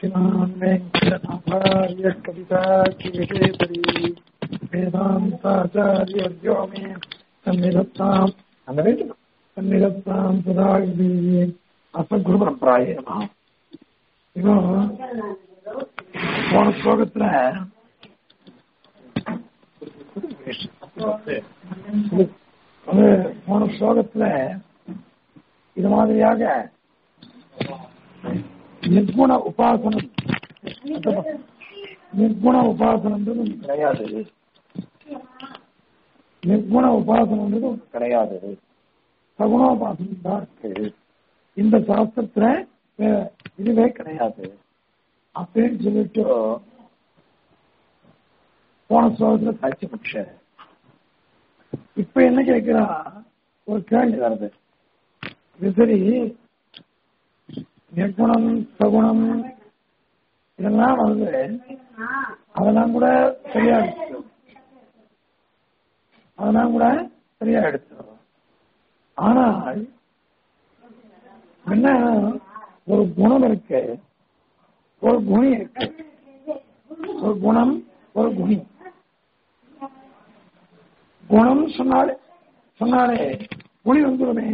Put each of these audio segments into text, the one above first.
श्रीमान् वेङ्कटनाथार्य कविताकिविषेपरी वेदान्ताचार्यर्यो मे सन्निधत्ताम् அந்த ரேட்டு சன்னிதத்தாம் சதா இது அசகுரு பரம்பராயே நம இவன் போன ஸ்லோகத்துல அது போன ஸ்லோகத்துல இது மாதிரியாக நிர்குண உபாசனம் நிர்குண உபாசனம்ன்றது ஒன்று கிடையாது நிர்குண உபாசனம்ன்றது ஒன்று கிடையாது சகுணோபாசனம் தான் இருக்கு இந்த சாஸ்திரத்துல வே- இதுவே கிடையாது அப்படின்னு சொல்லிட்டு போன ஸ்லோகத்துல காட்சி பட்ச இப்ப என்ன கேட்கிறா ஒரு கேள்வி வருது இது சரி நிர்குணம் சகுணம் இதெல்லாம் வந்து அதெல்லாம் கூட சரியா எடுத்து அதெல்லாம் கூட சரியா எடுத்து ஆனால் என்ன ஒரு குணம் இருக்கு ஒரு குணி இருக்கு ஒரு குணம் ஒரு குணி குணம் சொன்னாலே சொன்னாலே குணி வந்துடுமே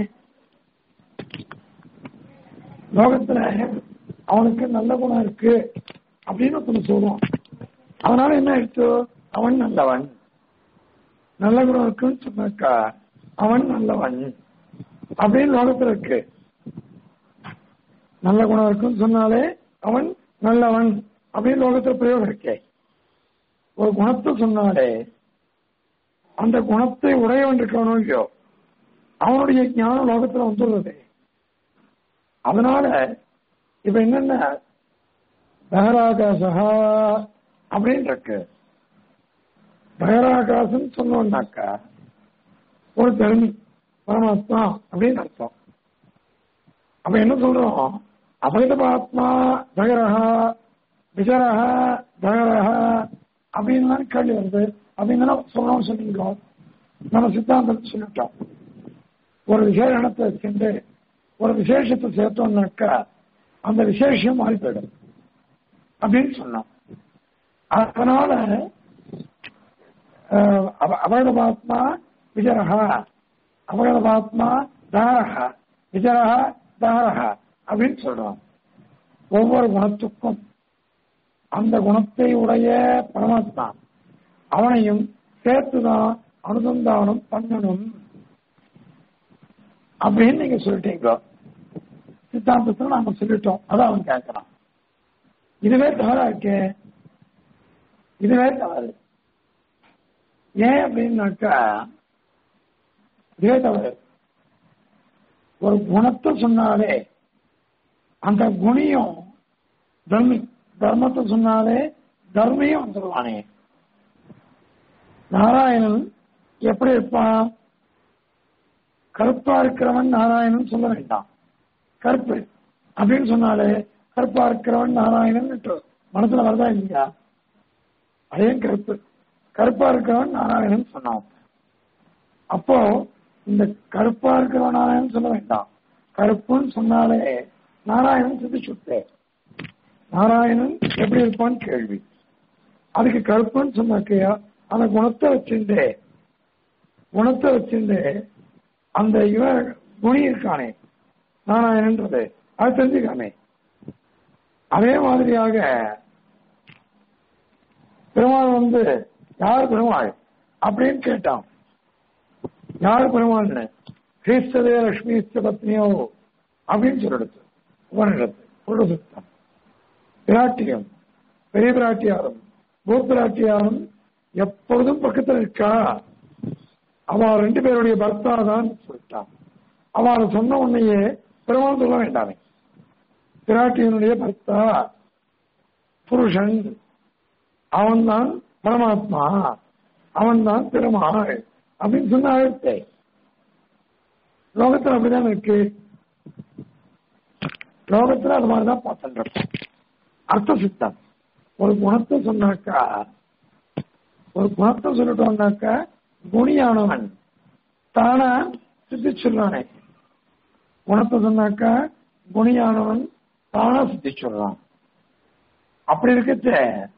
லோகத்துல அவனுக்கு நல்ல குணம் இருக்கு அப்படின்னு ஒருத்தன் சொல்லுவான் அதனால என்ன ஆயிடுச்சு அவன் நல்லவன் நல்ல குணம் இருக்குன்னு சொன்னாக்கா அவன் நல்லவன் அப்படின்னு லோகத்துல இருக்கு நல்ல குணம் இருக்குன்னு சொன்னாலே அவன் நல்லவன் அப்படின்னு லோகத்துல பிரயோகம் இருக்கே ஒரு குணத்தை சொன்னாலே அந்த குணத்தை உடையவன் இருக்கவனோ இல்லையோ அவனுடைய ஞானம் லோகத்துல வந்துடுறது அதனால இப்ப என்னென்ன பகராகாசா அப்படின்னு இருக்கு பகராகாசம் சொன்னோம்னாக்கா ஒரு தர்மி பரமாத்மா அப்படின்னு அர்த்தம் அப்ப என்ன சொல்றோம் அபரிதமாத்மா தகரஹா விஜரஹா தகரஹா அப்படின்னு தான் கேள்வி வருது அப்படின்னு தானே சொல்றோம் சொன்னீங்களோ நம்ம சித்தாந்தத்தை சொல்லிட்டோம் ஒரு விசேஷணத்தை சென்று ஒரு விசேஷத்தை சேர்த்தோம்னாக்கா அந்த விசேஷம் மாறி போயிடும் அப்படின்னு சொன்னோம் அதனால அஹ், அப- அபகடபாத்மா விஜரஹா அபகடபாத்மா தாரஹா விஜரஹா தாரஹா அப்படின்னு சொல்றோம் ஒவ்வொரு குணத்துக்கும் அந்த குணத்தை உடைய பரமாத்மா அவனையும் சேர்த்துதான் அனுசந்தானம் பண்ணணும் அப்படின்னு நீங்க சொல்லிட்டீங்க சித்தாந்தத்துல நாம சொல்லிட்டோம் அதான் அவன் கேட்கறான் இதுவே தவறா இருக்கே இதுவே தவறு ஏன் அப்படின்னாக்கா இதுவே தவறு ஒரு குணத்தை சொன்னாலே அந்த குணியும் தர்மி தர்மத்தை சொன்னாலே தர்மியும் வந்துடுவானே நாராயணன் எப்படி இருப்பான் கருப்பா இருக்கிறவன் நாராயணன் சொல்ல வேண்டாம் கருப்பு அப்படின்னு சொன்னாலே கருப்பா இருக்கிறவன் நாராயணன் மனசுல வரதா இல்லையா அதே கருப்பு கருப்பா இருக்கிறவன் நாராயணன் சொன்னான் அப்போ இந்த கருப்பா இருக்கிறவன் நாராயணன் சொல்ல வேண்டாம் கருப்புன்னு சொன்னாலே நாராயணன் சிந்திச்சுட்டே நாராயணன் எப்படி இருப்பான்னு கேள்வி அதுக்கு கருப்புன்னு சொன்னாக்கையா அந்த குணத்தை வச்சிருந்தே குணத்தை வச்சிருந்தே அந்த இவன் குணி இருக்கானே நாராயணன்றது அது தெரிஞ்சுக்காமே அதே மாதிரியாக பெருமாள் வந்து யார் பெருமாள் அப்படின்னு கேட்டான் யார் பெருமாள்னு கிறிஸ்ததே லட்சுமி பத்னியோ அப்படின்னு சொல்லிடுது உபனிடத்து புருடசுத்தம் பிராட்டியம் பெரிய பிராட்டியாரும் பூப்பிராட்டியாரும் எப்பொழுதும் பக்கத்தில் இருக்கா அவ ரெண்டு பேருடைய பர்த்தா தான் சொல்லிட்டான் அவளை சொன்ன உன்னையே பெருமாள் சொல்ல வேண்டாமே பிராட்டியனுடைய பர்த்தா புருஷன் அவன்தான் பரமாத்மா அவன்தான் பெருமாள் அப்படின்னு சொன்ன அழுத்தே லோகத்துல அப்படிதான் இருக்கு லோகத்துல அது மாதிரிதான் பார்த்துட்டு இருக்கோம் அர்த்த சித்தம் ஒரு குணத்தை சொன்னாக்கா ஒரு குணத்தை சொல்லிட்டோம்னாக்கா குணியானவன் தானா சித்திச்சுள்ளானே குணத்தை சொன்னாக்கா குணியானவன் தானா சித்திச்சுள்ளான் அப்படி இருக்கச்ச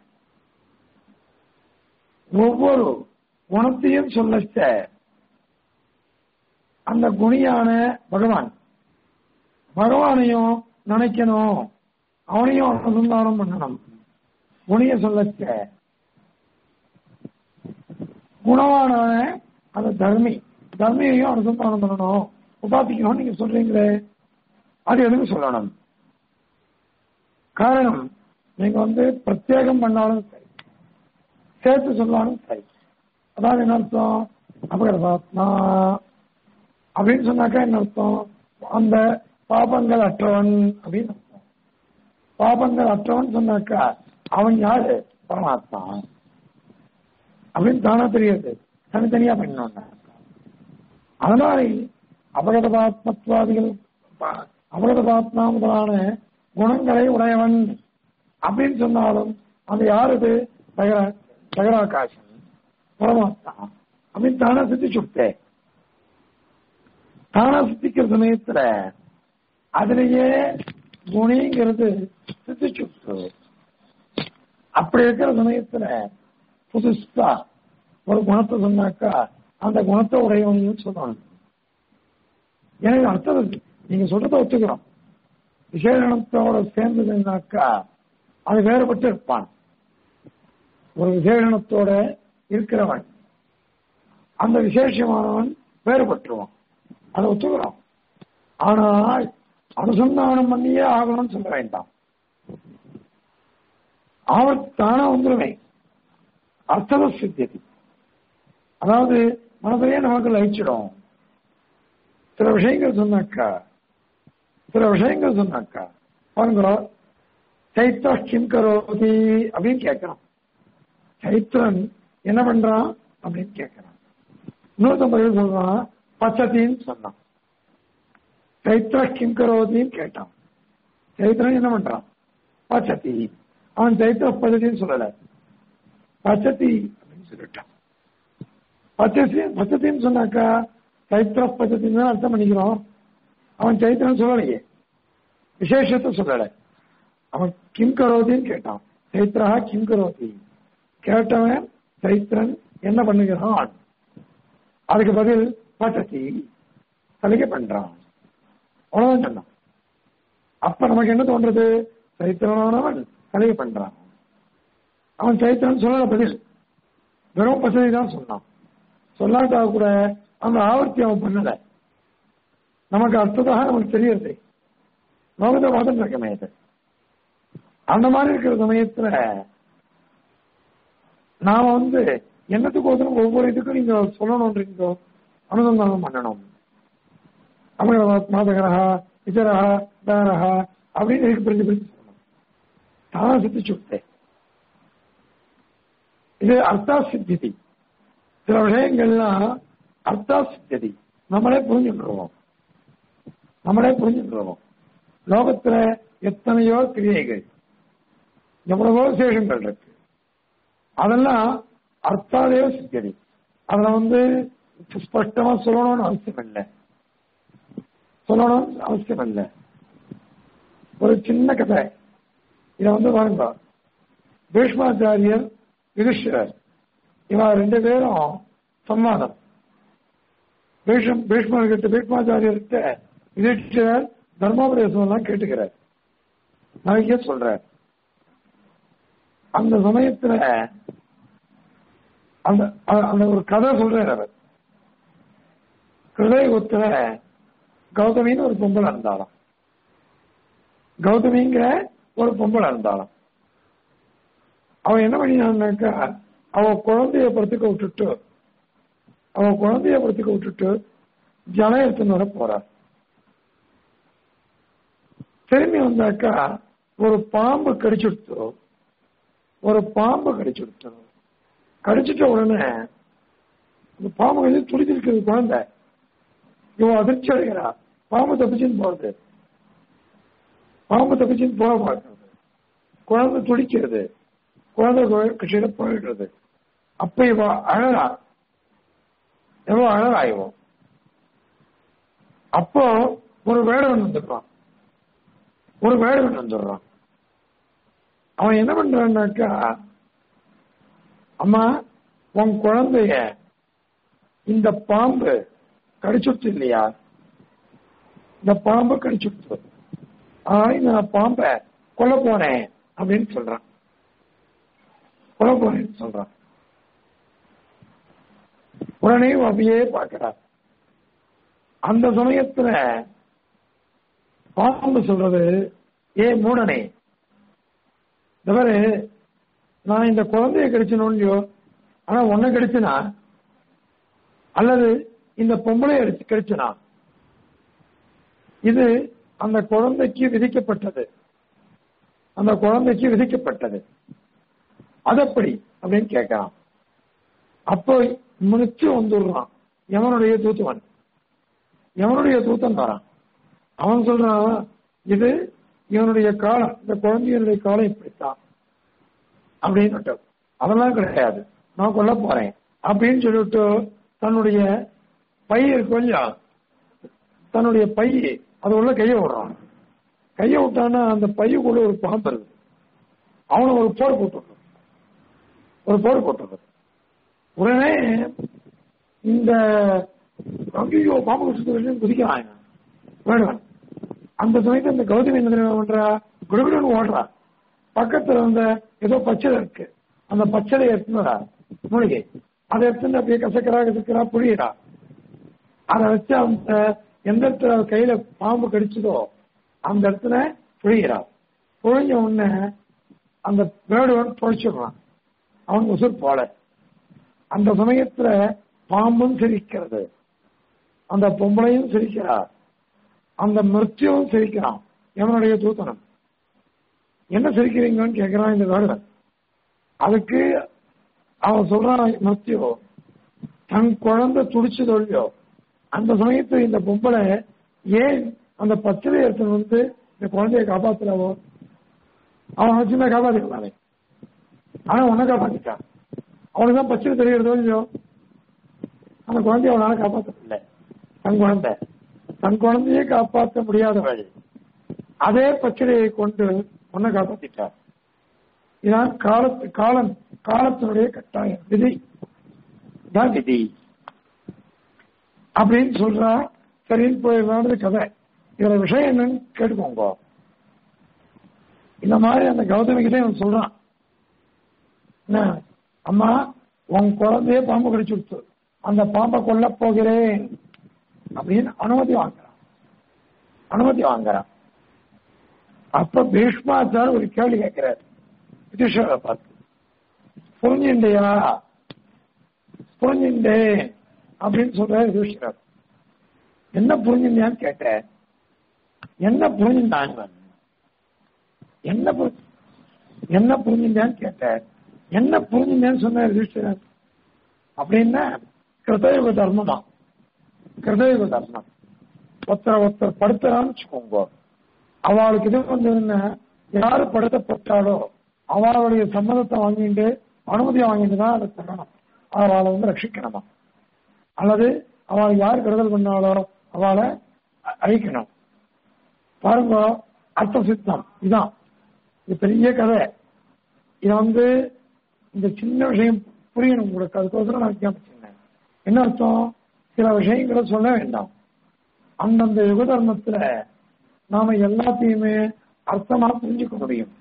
ஒவ்வொரு குணத்தையும் சொல்லச்ச அந்த குணியான பகவான் பகவானையும் நினைக்கணும் அவனையும் அனுசந்தானம் பண்ணணும் குணிய சொல்லச்ச குணவான அந்த தர்மி தர்மியையும் அனுசந்தானம் பண்ணணும் உபாதிக்கணும் நீங்க சொல்றீங்களே அது எதுக்கு சொல்லணும் காரணம் நீங்க வந்து பிரத்யேகம் பண்ணாலும் சரி சேர்த்து சொன்னாலும் சரி அதாவது என்ன அர்த்தம் அபகரபாத்மா அப்படின்னு சொன்னாக்கா என்ன அர்த்தம் அந்த பாபங்கள் அற்றவன் அப்படின்னு அர்த்தம் பாபங்கள் அற்றவன் சொன்னாக்கா அவன் யாரு பரமாத்மா அப்படின்னு தானா தெரியுது தனித்தனியா பண்ணணும் அதனால அபகதபாத்மத்வாதிகள் அபகதபாத்மா முதலான குணங்களை உடையவன் அப்படின்னு சொன்னாலும் அது யாருது தகர தகராகாசன் பரமாத்மா அப்படின்னு தானா சித்தி சுட்டே தானா சித்திக்கிற சமயத்துல அதுலயே குணிங்கிறது சித்தி சுட்டு அப்படி இருக்கிற சமயத்துல புதுசா ஒரு குணத்தை சொன்னாக்கா அந்த குணத்தை உடையவனையும் சொல்லணும் எனக்கு அர்த்தம் நீங்க சொல்றத ஒத்துக்கிறோம் விசேஷணத்தோட சேர்ந்ததுன்னாக்கா அது வேறுபட்டு இருப்பான் ஒரு விசேஷணத்தோட இருக்கிறவன் அந்த விசேஷமானவன் வேறுபட்டுருவான் அதை ஒத்துக்கிறோம் ஆனால் அனுசந்தானம் பண்ணியே ஆகணும்னு சொல்ல வேண்டாம் அவன் தானா வந்துருவேன் அர்த்தத சித்தியதி அதாவது மனதிலேயே நமக்கு லயிச்சிடும் சில விஷயங்கள் சொன்னாக்கா சில விஷயங்கள் சொன்னாக்கா பாருங்க சைத்ரா கிம் கரோதி அப்படின்னு கேட்கிறான் சைத்ரன் என்ன பண்றான் அப்படின்னு கேட்கிறான் இன்னொருத்தன் பதில் சொல்றான் பச்சத்தின்னு சொன்னான் சைத்ரா கிம் கரோதின்னு கேட்டான் சைத்ரன் என்ன பண்றான் பச்சத்தி அவன் சைத்ர பச்சத்தின்னு சொல்லல பச்சத்தி அப்படின்னு சொல்லிட்டான் பச்சத்தி பச்சத்தின்னு சொன்னாக்கா சைத்ர பச்சத்தின்னு தான் அர்த்தம் பண்ணிக்கிறோம் அவன் சைத்திரன் சொல்லலையே விசேஷத்தை சொல்லலை அவன் கிம் கரோதின்னு கேட்டான் சைத்ரா கிம் கரோதி கேட்டவன் சைத்ரன் என்ன பண்ணுகிறான் அதுக்கு பதில் பச்சத்தி சலுகை பண்றான் அவ்வளவுதான் சொன்னான் அப்ப நமக்கு என்ன தோன்றது சைத்திரனானவன் சலுகை பண்றான் அவன் சைத்திரன் சொல்லல பதில் வெறும் பசதி தான் சொன்னான் சொல்லாட்டா கூட அந்த ஆவர்த்தி அவன் பண்ணல நமக்கு அர்த்ததாக நமக்கு தெரியறது லோகத்தை பார்த்துட்டு இருக்கமே இது அந்த மாதிரி இருக்கிற சமயத்துல நாம வந்து என்னத்துக்கோசரம் ஒவ்வொரு இதுக்கும் நீங்க சொல்லணும்ன்றீங்களோ அனுசந்தானம் பண்ணணும் அமரமாதகரா இதரா தாரஹா அப்படின்னு எனக்கு பிரிஞ்சு பிரிஞ்சு சொல்லணும் தான சித்தி சுத்தே இது அர்த்தா சித்தி சில விஷயங்கள்லாம் அர்த்தா சித்தி நம்மளே புரிஞ்சுக்கிறோம் நம்மளே புரிஞ்சுக்கிறோம் லோகத்துல எத்தனையோ கிரியைகள் எவ்வளவோ விசேஷங்கள் இருக்கு அதெல்லாம் அர்த்தாதேவ சித்தியதி அதுல வந்து ஸ்பஷ்டமா சொல்லணும்னு அவசியம் இல்லை சொல்லணும்னு அவசியம் இல்லை ஒரு சின்ன கதை இத வந்து பாருங்க பீஷ்மாச்சாரியர் யுதிஷ்டர் இவா ரெண்டு பேரும் சம்வாதம் பீஷ்ம் பீஷ்மர்கிட்ட பீஷ்மாச்சாரியர்கிட்ட யுதிஷ்டர் தர்மோபதேசம் எல்லாம் கேட்டுக்கிறார் நிறைய சொல்றார் அந்த சமயத்துல அந்த அந்த ஒரு கதை சொல்றார் அவர் ஹிருதயகுத்துல கௌதமின்னு ஒரு பொம்பளை இருந்தாலும் கௌதமிங்கிற ஒரு பொம்பளை இருந்தாலும் அவன் என்ன பண்ணினான்னாக்கா அவ குழந்தைய படுத்துக்க விட்டுட்டு அவ குழந்தைய படுத்துக்க விட்டுட்டு ஜனம் எடுத்துன்னு வர போறார் திரும்பி வந்தாக்கா ஒரு பாம்பு கடிச்சுடுத்து ஒரு பாம்பு கடிச்சுடுத்து கடிச்சிட்ட உடனே அந்த பாம்பு கடிச்சு துடிச்சிருக்கிறது குழந்தை இவன் அதிர்ச்சி அடைகிறா பாம்பு தப்பிச்சுன்னு போறது பாம்பு தப்பிச்சுன்னு போக பார்க்கறது குழந்தை துடிக்கிறது குழந்தை கட்சியில போயிடுறது அப்ப இவ அழறா எவ்வளவு அழறா இவன் அப்போ ஒரு வேடவன் வந்துடுறான் ஒரு வேடவன் வந்துடுறான் அவன் என்ன பண்றான்னாக்கா அம்மா உன் குழந்தைய இந்த பாம்பு கடிச்சுட்டு இல்லையா இந்த பாம்பு கடிச்சுட்டு ஆனா நான் பாம்பை கொல்ல போனேன் அப்படின்னு சொல்றான் கொல்ல போனேன்னு சொல்றான் உடனே அப்படியே பார்க்கிறார் அந்த சமயத்துல பாம்பு சொல்றது ஏ மூடனே இந்த மாதிரி நான் இந்த குழந்தைய கடிச்சனோன்லையோ ஆனா உன்னை கடிச்சனா அல்லது இந்த பொம்பளைய அடிச்சு கடிச்சனா இது அந்த குழந்தைக்கு விதிக்கப்பட்டது அந்த குழந்தைக்கு விதிக்கப்பட்டது அதப்படி அப்படின்னு கேட்கிறான் அப்போ முனிச்சு வந்துடுறான் எவனுடைய தூத்துவன் எவனுடைய தூத்தன் வரான் அவன் சொல்றான் இது இவனுடைய காலம் இந்த குழந்தையினுடைய காலம் இப்படித்தான் அப்படின்னு அதெல்லாம் கிடையாது நான் கொல்ல போறேன் அப்படின்னு சொல்லிட்டு தன்னுடைய பை இருக்கு இல்லையா தன்னுடைய பை அது உள்ள கையை விடுறான் கையை விட்டான்னா அந்த பையுக்குள்ள ஒரு பாம்பு இருக்கு அவனை ஒரு போர் போட்டு ஒரு போர் போட்டு உடனே இந்த ஐயோ பாம்பு குடிச்சு குதிக்கிறான் வேணுவன் அந்த சமயத்துல இந்த கௌதமி என்ன தெரியுமா பண்றா குடுகுடுன்னு ஓடுறா பக்கத்துல அந்த ஏதோ பச்சளை இருக்கு அந்த பச்சளையை எடுத்துனடா மூலிகை அதை எடுத்துட்டு அப்படியே கசக்கிறா கசக்கிறா புழியறா அதை வச்சு அந்த எந்த இடத்துல கையில பாம்பு கடிச்சதோ அந்த இடத்துல புழிகிறா புழிஞ்ச உடனே அந்த வேடுவன் பொழிச்சிடுறான் அவன் உசுர் போல அந்த சமயத்துல பாம்பும் சிரிக்கிறது அந்த பொம்பளையும் சிரிக்கிறார் அந்த மிருத்தியும் சிரிக்கிறான் எவனுடைய தூத்தனம் என்ன சிரிக்கிறீங்கன்னு கேட்கிறான் இந்த வேடுவன் அதுக்கு அவன் சொல்றான் மிருத்தியோ தன் குழந்தை துடிச்சதோ இல்லையோ அந்த சமயத்துல இந்த பொம்பளை ஏன் அந்த பச்சளை எடுத்து வந்து இந்த குழந்தைய காப்பாத்துறாவோ அவன் வச்சுருந்தா காப்பாத்திக்கலாமே ஆனா உன்னை காப்பாத்திட்டான் அவனுக்கு தான் பச்சை தெரிகிறதோ இல்லையோ அந்த குழந்தைய அவனால காப்பாற்ற முடியல தன் குழந்தை தன் குழந்தையே காப்பாற்ற முடியாதவள் அதே பச்சளையை கொண்டு உன்னை காப்பாத்திட்டார் இதான் காலத்து காலம் காலத்தினுடைய கட்டாயம் விதி தான் விதி அப்படின்னு சொல்றா சரின்னு போயிடலான்னு கதை இதுல விஷயம் என்னன்னு கேட்டுக்கோங்க இந்த மாதிரி அந்த கௌதமி கிட்டே அவன் சொல்றான் என்ன அம்மா உன் குழந்தைய பாம்பு கடிச்சு விடுத்து அந்த பாம்பை கொல்ல போகிறேன் அப்படின்னு அனுமதி வாங்குறான் அனுமதி வாங்குறான் அப்ப பீஷ்மாச்சார் ஒரு கேள்வி கேட்கிறார் யுதிஷ்வரை பார்த்து புரிஞ்சுண்டையா புரிஞ்சுண்டே அப்படின்னு சொல்றாரு யுதிஷ்வரர் என்ன புரிஞ்சுண்டியான்னு கேட்டேன் என்ன புரிஞ்சுட்டான் என்ன புரிஞ்சு என்ன புரிஞ்சுட்டான்னு கேட்டேன் என்ன புரிஞ்சுட்டேன்னு சொன்னார் யுதிஷ்வரர் அப்படின்னா கிருதயுக தர்மமா கிருதயுக தர்மம் ஒருத்தரை ஒருத்தர் படுத்துறான்னு வச்சுக்கோங்க அவளுக்கு இது வந்ததுன்னா யாரு படுத்தப்பட்டாலோ அவளுடைய சம்மதத்தை வாங்கிட்டு அனுமதியை வாங்கிட்டு தான் அதை பண்ணணும் அவளை வந்து ரட்சிக்கணுமா அல்லது அவளை யார் கருதல் பண்ணாலோ அவளை அழிக்கணும் பாருங்க அர்த்த சித்தம் இதான் இது பெரிய கதை இது வந்து இந்த சின்ன விஷயம் புரியணும் உங்களுக்கு அதுக்கோசரம் நான் வித்தியாபிச்சிருந்தேன் என்ன அர்த்தம் சில விஷயங்களை சொல்ல வேண்டாம் அந்தந்த யுக தர்மத்துல நாம எல்லாத்தையுமே அர்த்தமா புரிஞ்சுக்க முடியும்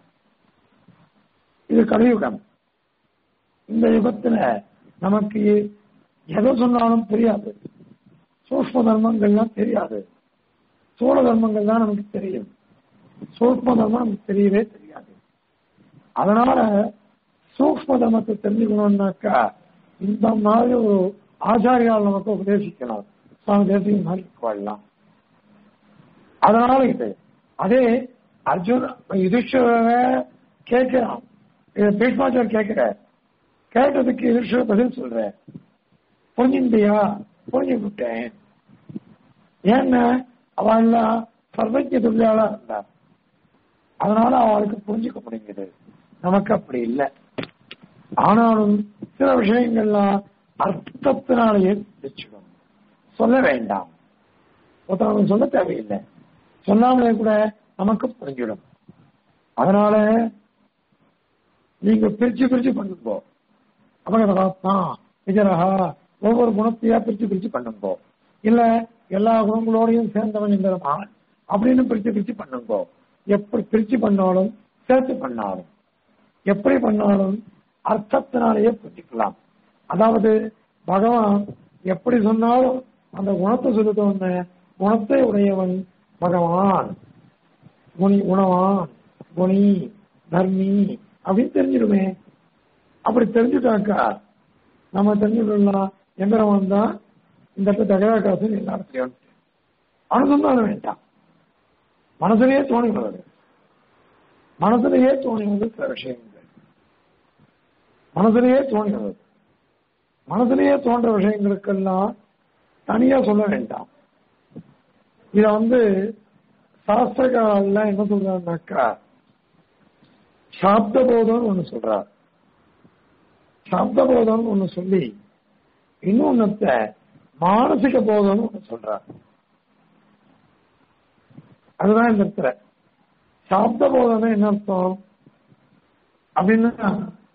இது கலியுகம் இந்த யுகத்துல நமக்கு எதை சொன்னாலும் புரியாது சூக்ம தர்மங்கள்லாம் தெரியாது சோழ தர்மங்கள் தான் நமக்கு தெரியும் சூக்ம தர்மம் நமக்கு தெரியவே தெரியாது அதனால சூக்ம தர்மத்தை தெரிஞ்சுக்கணும்னாக்கா இந்த மாதிரி ஒரு ஆச்சாரியால் நமக்கு உபதேசிக்கலாம் சுவாமி தேசியம் மாதிரி வாழலாம் அதனால இது அதே அர்ஜுன் யுதிஷ்வர கேட்கிறான் பீஷ்மாச்சார் கேட்கிற கேட்டதுக்கு யுதிஷ்வர பதில் சொல்ற புரிஞ்சுட்டியா புரிஞ்சு விட்டேன் ஏன்னா அவள் எல்லாம் சர்வஜ துல்லியாளா இருந்தா அதனால அவளுக்கு புரிஞ்சுக்க முடியுது நமக்கு அப்படி இல்லை ஆனாலும் சில விஷயங்கள்லாம் அர்த்தத்தினாலேயே வச்சுக்கணும் சொல்ல வேண்டாம் ஒருத்தவங்க சொல்ல தேவையில்லை சொல்லாமலே கூட நமக்கு புரிஞ்சிடும் அதனால நீங்க பிரிச்சு பிரிச்சு பண்ணுங்கோ அபகதராத்மா விஜரஹா ஒவ்வொரு குணத்தையா பிரிச்சு பிரிச்சு பண்ணுங்கோ இல்ல எல்லா குணங்களோடையும் சேர்ந்தவன் இந்த மகன் அப்படின்னு பிரிச்சு பிரிச்சு பண்ணுங்கோ எப்படி பிரிச்சு பண்ணாலும் சேர்த்து பண்ணாலும் எப்படி பண்ணாலும் அர்த்தத்தினாலேயே புரிஞ்சுக்கலாம் அதாவது பகவான் எப்படி சொன்னாலும் அந்த குணத்தை சொல்லிட்டோன்னு குணத்தை உடையவன் பகவான் குணி குணவான் குணி தர்மி அப்படின்னு தெரிஞ்சிடுமே அப்படி தெரிஞ்சுட்டாக்கா நம்ம தெரிஞ்சுக்கலாம் எந்திரவன் தான் இந்த இடத்துல தகராகாசம் எல்லா இடத்துலையும் அனுசந்தானம் வேண்டாம் மனசுலயே தோணி வருது மனசுலயே தோணி வந்து சில விஷயங்கள் மனசுலயே தோணி வருது மனசுலயே தோன்ற விஷயங்களுக்கெல்லாம் தனியா சொல்ல வேண்டாம் இத வந்து சாஸ்திரகால என்ன சொல்றாருனாக்கா சாப்த போதம்னு ஒண்ணு சொல்றார் சாப்த போதம்னு ஒண்ணு சொல்லி இன்னொன்னத்த மானசிக போதம்னு ஒண்ணு சொல்றார் அதுதான் இந்த இடத்துல சாப்த போதம்னா என்ன அர்த்தம் அப்படின்னா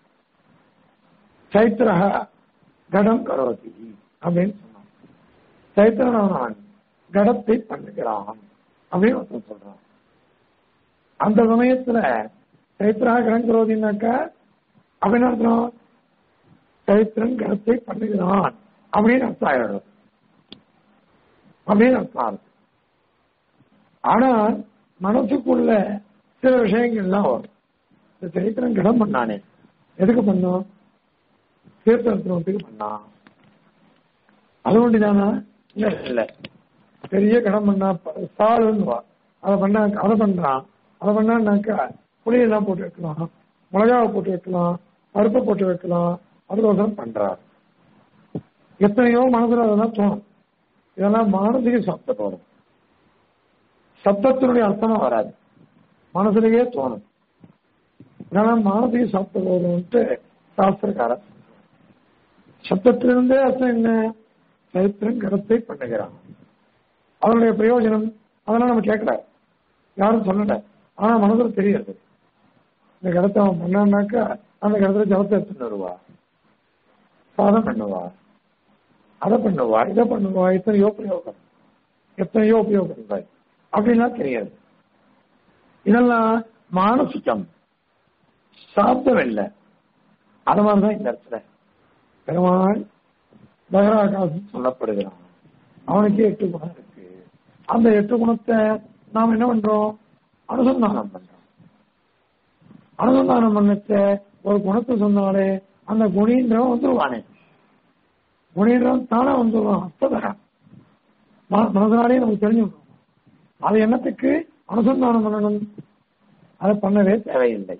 சைத்திரக கடம் கரோதி அப்படின்னு சொன்னான் சைத்திரனானவன் கடத்தை பண்ணுகிறான் அப்படின்னு ஒருத்தன் சொல்றான் அந்த சமயத்துல சைத்திரா கடம் கரோதினாக்கா அப்படின்னு அர்த்தம் சைத்திரன் கடத்தை பண்ணுகிறான் அப்படின்னு அர்த்தம் ஆயிடும் அப்படின்னு அர்த்தம் ஆகுது ஆனா மனசுக்குள்ள சில விஷயங்கள்லாம் வரும் இந்த சரித்திரம் கடம் பண்ணானே எதுக்கு பண்ணோம் தீர்த்தத்துக்கு பண்ணான் அது ஒண்டிதானா இல்ல இல்ல பெரிய கடம் பண்ணா சாலுன்னு வா அதை பண்ணா அதை பண்றான் அதை பண்ணான்னாக்கா புளியெல்லாம் போட்டு வைக்கலாம் மிளகாவை போட்டு வைக்கலாம் பருப்பை போட்டு வைக்கலாம் அதுக்கோசரம் பண்றார் எத்தனையோ மனசுல அதெல்லாம் தோணும் இதெல்லாம் மானசிக சப்தம் வரும் சப்தத்தினுடைய அர்த்தமா வராது மனசுலயே தோணும் இதெல்லாம் மானசிக சப்தம் வரும்ட்டு சாஸ்திரக்காரர் சப்தத்திலிருந்தே அர்த்தம் என்ன சரித்திரன் கடத்தை பண்ணுகிறான் அதனுடைய பிரயோஜனம் அதெல்லாம் நம்ம கேட்கல யாரும் சொல்லல ஆனா மனசுல தெரியாது இந்த கடத்தை அவன் பண்ணான்னாக்கா அந்த கடத்துல ஜலத்தை எடுத்துட்டு வருவா சாதம் பண்ணுவா அதை பண்ணுவா இதை பண்ணுவா எத்தனையோ பிரயோகம் எத்தனையோ உபயோகம் அப்படின்லாம் தெரியாது இதெல்லாம் மானசிகம் சாப்பிடம் இல்லை அது மாதிரிதான் இந்த இடத்துல பெருமாள் பகராகாசம் சொல்லப்படுகிறான் அவனுக்கு எட்டு குணம் இருக்கு அந்த எட்டு குணத்தை நாம் என்ன பண்றோம் அனுசந்தானம் பண்றோம் அனுசந்தானம் பண்ணச்ச ஒரு குணத்தை சொன்னாலே அந்த குணின்றவன் வந்துருவானே குணின்றவன் தானே வந்துருவான் அப்பதான் மனதனாலே நமக்கு தெரிஞ்சுக்கணும் அது என்னத்துக்கு அனுசந்தானம் பண்ணணும் அதை பண்ணவே தேவையில்லை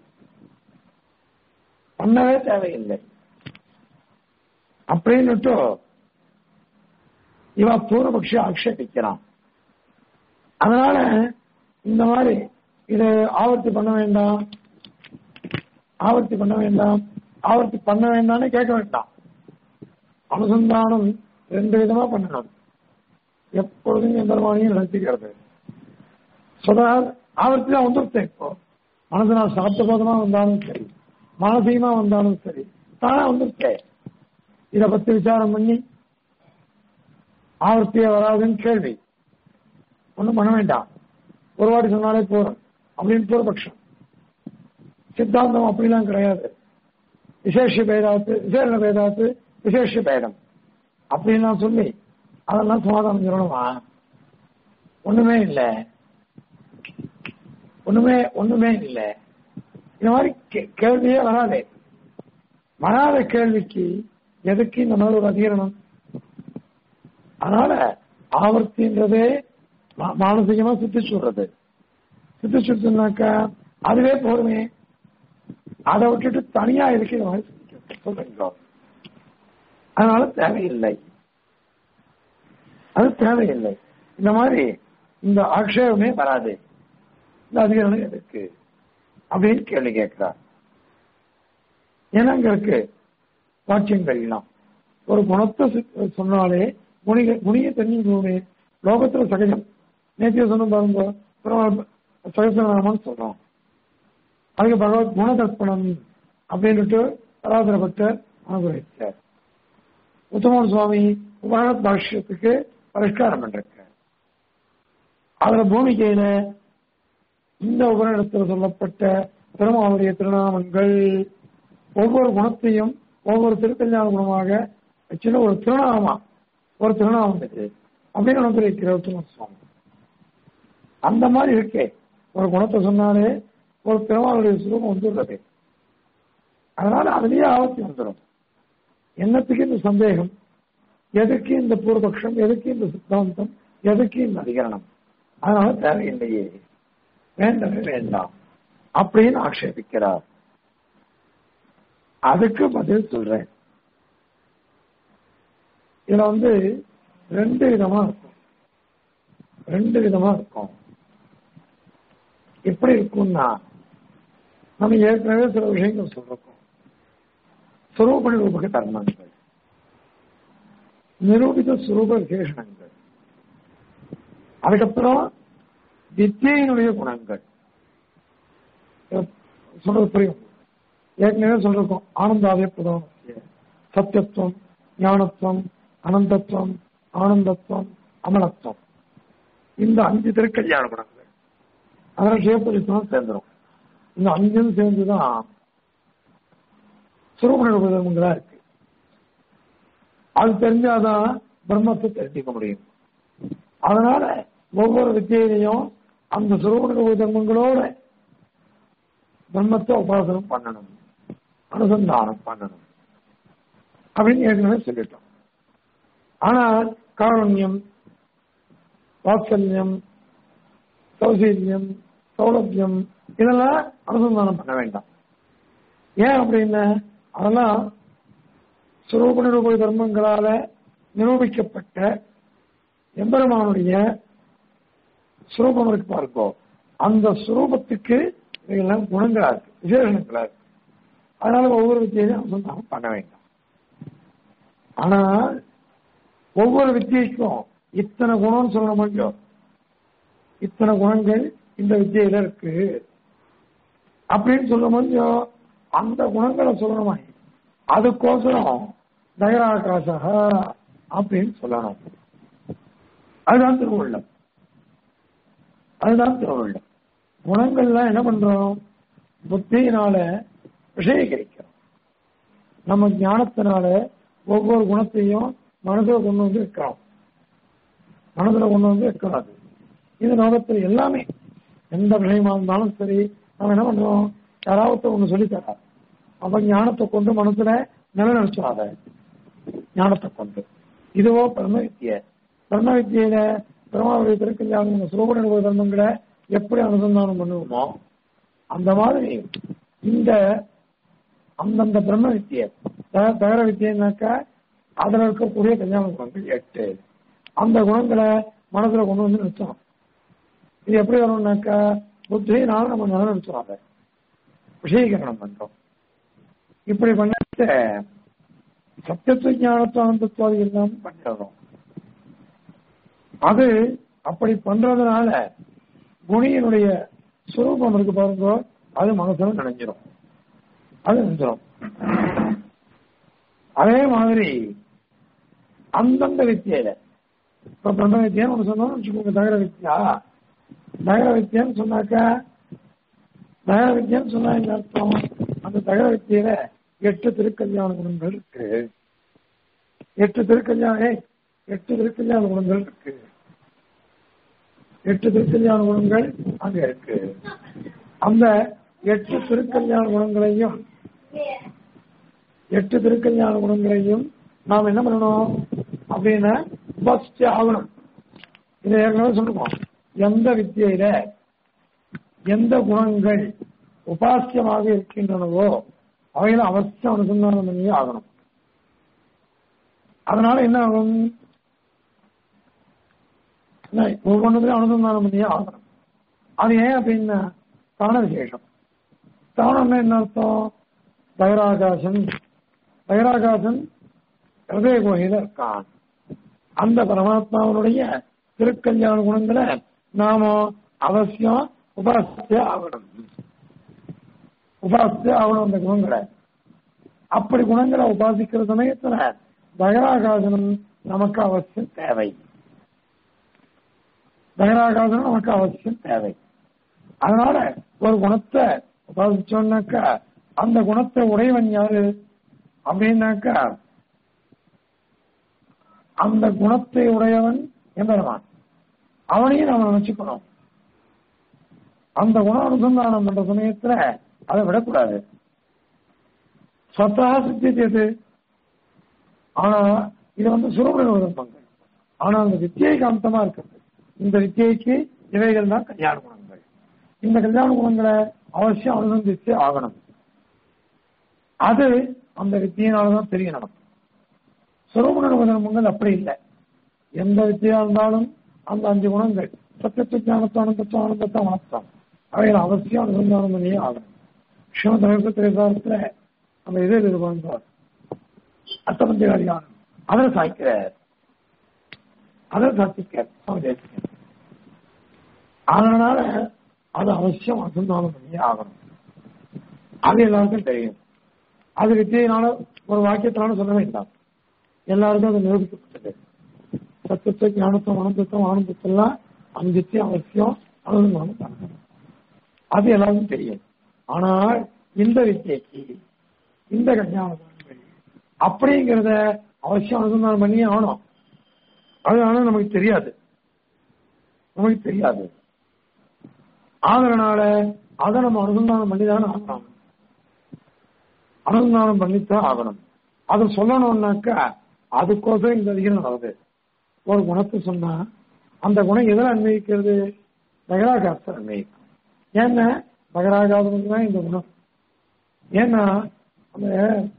பண்ணவே தேவையில்லை அப்படின்னுட்டு இவ பூர்வபக்ஷி ஆக்ஷேபிக்கிறான் அதனால இந்த மாதிரி இதை ஆவர்த்தி பண்ண வேண்டாம் ஆவர்த்தி பண்ண வேண்டாம் ஆவர்த்தி பண்ண வேண்டாம்னு கேட்க வேண்டாம் அனுசந்தானம் ரெண்டு விதமா பண்ணணும் எப்பொழுதும் எம்பெருமானையும் நடத்திக்கிறது சொதா ஆவர்த்தி தான் வந்துருத்தேன் இப்போ மனசு நான் சாப்பிட்ட போதமா வந்தாலும் சரி மானசீகமா வந்தாலும் சரி தானா வந்துருத்தேன் இத பத்தி விசாரம் பண்ணி ஆவர்த்தியே வராதுன்னு கேள்வி ஒன்றும் பண்ண வேண்டாம் ஒரு வாட்டி சொன்னாலே போறோம் அப்படின்னு பூர்வபக்ஷம் சித்தாந்தம் அப்படிலாம் கிடையாது விசேஷ பேதாத்து விசேஷ பேதாத்து விசேஷ பேதம் அப்படின்லாம் சொல்லி அதெல்லாம் சமாதானம் சொல்லணுமா ஒண்ணுமே இல்லை ஒண்ணுமே ஒண்ணுமே இல்லை இந்த மாதிரி கேள்வியே வராதே வராத கேள்விக்கு எதுக்கு இந்த மாதிரி ஒரு அதிகரணம் அதனால ஆவர்த்தின்றதே மானசீகமா சுத்தி சொல்றது சுத்தி சுத்தினாக்கா அதுவே போதுமே அதை விட்டுட்டு தனியா இருக்கு இந்த மாதிரி சொல்றீங்களோ அதனால தேவையில்லை அது தேவையில்லை இந்த மாதிரி இந்த ஆக்ஷேபமே வராது இந்த அதிகாரம் எதுக்கு அப்படின்னு கேள்வி கேட்கிறார் ஏன்னா அங்க இருக்கு வாக்கியங்கள் எல்லாம் ஒரு குணத்தை சொன்னாலே குணிக குணியை தெரிஞ்சுக்கணுமே லோகத்துல சகஜம் நேத்திய சொன்ன பாருங்க சகசநாமன்னு சொல்றோம் அதுக்கு பகவத் குணதர்ப்பணம் அப்படின்னுட்டு பராசரப்பட்டர் அனுபவித்தார் உத்தமன் சுவாமி உபகரண பாஷ்யத்துக்கு பரிஷ்காரம் பண்றார் அதுல பூமிகையில இந்த உபகரணத்தில் சொல்லப்பட்ட பெருமாளுடைய திருநாமங்கள் ஒவ்வொரு குணத்தையும் ஒவ்வொரு திருக்கல்யாண குணமாக சின்ன ஒரு திருநாமா ஒரு திருநாமம் இது அப்படின்னு அனுபவிக்கிற உத்தமன் சுவாமி அந்த மாதிரி இருக்கே ஒரு குணத்தை சொன்னாலே ஒரு பெருமாளுடைய சுரூபம் வந்துள்ளது அதனால அதுலயே ஆபத்து வந்துடும் என்னத்துக்கு இந்த சந்தேகம் எதுக்கு இந்த பூர்வபக்ஷம் எதுக்கு இந்த சித்தாந்தம் எதுக்கு இந்த அதிகரணம் அதனால தேவையில்லையே வேண்டவே வேண்டாம் அப்படின்னு ஆக்ஷேபிக்கிறார் அதுக்கு பதில் சொல்றேன் இதுல வந்து ரெண்டு விதமா இருக்கும் ரெண்டு விதமா இருக்கும் எப்படி இருக்கும்னா நம்ம ஏற்கனவே சில விஷயங்கள் சொல்றோம் சுரூப நிரூபக தர்மங்கள் நிரூபித சுரூப விசேஷணங்கள் அதுக்கப்புறம் வித்தியினுடைய குணங்கள் சொல்றது புரியும் ஏற்கனவே சொல்றோம் ஆனந்தாவே புதம் சத்தியத்துவம் ஞானத்துவம் அனந்தத்துவம் ஆனந்தத்துவம் அமலத்துவம் இந்த அஞ்சு திருக்கல்யாண குணங்கள் அதெல்லாம் சிவபரிசும் சேர்ந்துடும் இந்த அஞ்சும் சேர்ந்துதான் சுரூப தர்மங்களா இருக்கு அது தெரிஞ்சாதான் பிரம்மத்தை தெரிஞ்சுக்க முடியும் அதனால ஒவ்வொரு வித்தியிலையும் அந்த சுரூப தர்மங்களோட பிரம்மத்தை உபாசனம் பண்ணணும் அனுசந்தானம் பண்ணணும் அப்படின்னு ஏற்கனவே சொல்லிட்டோம் ஆனால் காரண்யம் வாத்சல்யம் சௌசீல்யம் சௌலபியம் இதெல்லாம் அனுசந்தானம் பண்ண வேண்டாம் ஏன் அப்படின்னா அதெல்லாம் சுரூப நிரூப தர்மங்களால நிரூபிக்கப்பட்ட எம்பெருமானுடைய சுரூபம் இருக்கு பாருங்கோ அந்த சுரூபத்துக்கு இவையெல்லாம் குணங்களா இருக்கு விசேஷங்களா இருக்கு அதனால ஒவ்வொரு வித்தியையும் அனுசந்தானம் பண்ண வேண்டாம் ஆனால் ஒவ்வொரு வித்தியைக்கும் இத்தனை குணம்னு சொல்ல முடியும் இத்தனை குணங்கள் இந்த வித்தியில இருக்கு அப்படின்னு சொல்ல முடியும் அந்த குணங்களை சொல்லணுமா அதுக்கோசரம் தயராகாசக அப்படின்னு சொல்லணும் அதுதான் திருவுள்ளம் அதுதான் திருவுள்ளம் குணங்கள்லாம் என்ன பண்றோம் புத்தியினால விஷயீகரிக்கிறோம் நம்ம ஞானத்தினால ஒவ்வொரு குணத்தையும் மனசுல கொண்டு வந்து வைக்கிறோம் மனசுல கொண்டு வந்து வைக்கிறாது இது லோகத்தில் எல்லாமே எந்த விஷயமா இருந்தாலும் சரி நம்ம என்ன பண்றோம் யாராவது ஒண்ணு சொல்லித்தரா அப்ப ஞானத்தை கொண்டு மனசுல நிலநிறுத்தாத ஞானத்தை கொண்டு இதுவோ பிரம்ம வித்திய பிரம்ம வித்தியில பிரம்மாவுடைய திருக்கல்யாணம் சுரோபன தர்மங்களை எப்படி அனுசந்தானம் பண்ணுவோமோ அந்த மாதிரி இந்த அந்தந்த பிரம்ம வித்திய தகர வித்தியனாக்கா அதுல இருக்கக்கூடிய கல்யாண குணங்கள் எட்டு அந்த குணங்களை மனசுல கொண்டு வந்து நிறுத்தணும் இது எப்படி வரும்னாக்கா புத்தியினால நம்ம நிலநிறுத்துவாங்க விஷயீகரணம் பண்றோம் இப்படி பண்ணிட்டு சத்தியத்துவ ஞானத்துவ அனந்தத்துவாதி எல்லாம் பண்ணிடுறோம் அது அப்படி பண்றதுனால குணியினுடைய சுரூபம் இருக்கு பாருங்க அது மனசுல நினைஞ்சிரும் அது நினைஞ்சிரும் அதே மாதிரி அந்தந்த வித்தியில இப்ப பிரம்ம வித்தியான்னு ஒண்ணு சொன்னோம்னு வச்சுக்கோங்க தகர வித்தியா தகர வித்தியான்னு சொன்னாக்கா தகர வித்தியான்னு சொன்னா என்ன அர்த்தம் அந்த தகர வித்தியில எட்டு திருக்கல்யாண குணங்கள் இருக்கு எட்டு திருக்கல்யாண ஏய், எட்டு திருக்கல்யாண குணங்கள் இருக்கு எட்டு திருக்கல்யாண குணங்கள் அங்க இருக்கு அந்த எட்டு திருக்கல்யாண குணங்களையும் எட்டு திருக்கல்யாண குணங்களையும் நாம் என்ன பண்ணணும் அப்படின்னா உபாசிச்சு ஆகணும் இதை ஏற்கனவே சொல்லுவோம் எந்த வித்தியில எந்த குணங்கள் உபாசியமாக இருக்கின்றனவோ அவையில அவசியம் அனுசந்தானம் பண்ணியே ஆகணும் அதனால என்ன ஆகும் என்ன, ஒவ்வொன்றுலையும் அனுசந்தானம் பண்ணியே ஆகணும் அது ஏன் அப்படின்னா தான விசேஷம் தானம்னா என்ன அர்த்தம் பைராகாசன் பைராகாசன் ஹிருதய கோகையில இருக்கான் அந்த பரமாத்மாவனுடைய திருக்கல்யாண குணங்களை நாம அவசியம் உபாசித்தே ஆகணும் உபாசித்தே ஆகணும் அந்த குணங்களை அப்படி குணங்களை உபாசிக்கிற சமயத்துல பகராகாசனம் நமக்கு அவசியம் தேவை பகராகாசனம் நமக்கு அவசியம் தேவை அதனால ஒரு குணத்தை உபாசிச்சோம்னாக்கா அந்த குணத்தை உடையவன் யாரு அப்படின்னாக்கா அந்த குணத்தை உடையவன் எம்பெருமான் அவனையும் நாம நினைச்சுக்கணும் அந்த குண அனுசந்தானம் பண்ற சமயத்துல அதை விடக்கூடாது சத்தாக சித்தியது ஆனா இது வந்து சுரபுடன் பங்கு ஆனா அந்த வித்தியை காந்தமா இருக்கிறது இந்த வித்தியைக்கு இவைகள் தான் கல்யாண குணங்கள் இந்த கல்யாண குணங்களை அவசியம் அனுசந்திச்சு ஆகணும் அது அந்த வித்தியினாலதான் தெரியும் நமக்கு சுரகுணங்கள் அப்படி இல்லை எந்த வித்தியா இருந்தாலும் அந்த அஞ்சு குணங்கள் சத்தியத்து ஞானத்தம் அனந்தத்தம் ஆனந்தத்தம் ஆனத்தம் அவைகள் அவசியம் அனுசந்தானம் பண்ணியே ஆகணும் ஸ்ரீமத் திரைசாரத்துல அந்த இது இது பண்ணுவார் அர்த்தபந்திகாரியானம் அதை சாய்க்கிறார் அதை சாத்திக்கிறார் சுவாமி தேசிகன் அதனால அது அவசியம் அனுசந்தானம் பண்ணியே ஆகணும் அது எல்லாருக்கும் தெரியும் அது வித்தியினால ஒரு வாக்கியத்தினால சொல்ல வேண்டாம் எல்லாருக்கும் அது நிரூபிக்கப்பட்டது சத்தத்தை ஞானத்தம் ஆனந்தத்தம் ஆனந்தத்தெல்லாம் அஞ்சிச்சு அவசியம் அனுசந்தானம் பண்ணணும் அது எல்லாருக்கும் தெரியும் ஆனால் இந்த வித்தியைக்கு இந்த கல்யாணம் அப்படிங்கிறத அவசியம் அனுசந்தானம் பண்ணி ஆகணும் அது ஆனால் நமக்கு தெரியாது நமக்கு தெரியாது அதனால அதை நம்ம அனுசந்தானம் பண்ணி தானே ஆகணும் அனுசந்தானம் பண்ணித்தான் ஆகணும் அதை சொல்லணும்னாக்கா அதுக்கோசரம் இந்த அதிகம் நடக்குது ஒரு குணத்தை சொன்னா அந்த குணம் எதில் அன்வயிக்கிறது நகராகாசம் அன்வயிக்கும் ஏன்னா நகராகாசம் தான் இந்த குணம் ஏன்னா அந்த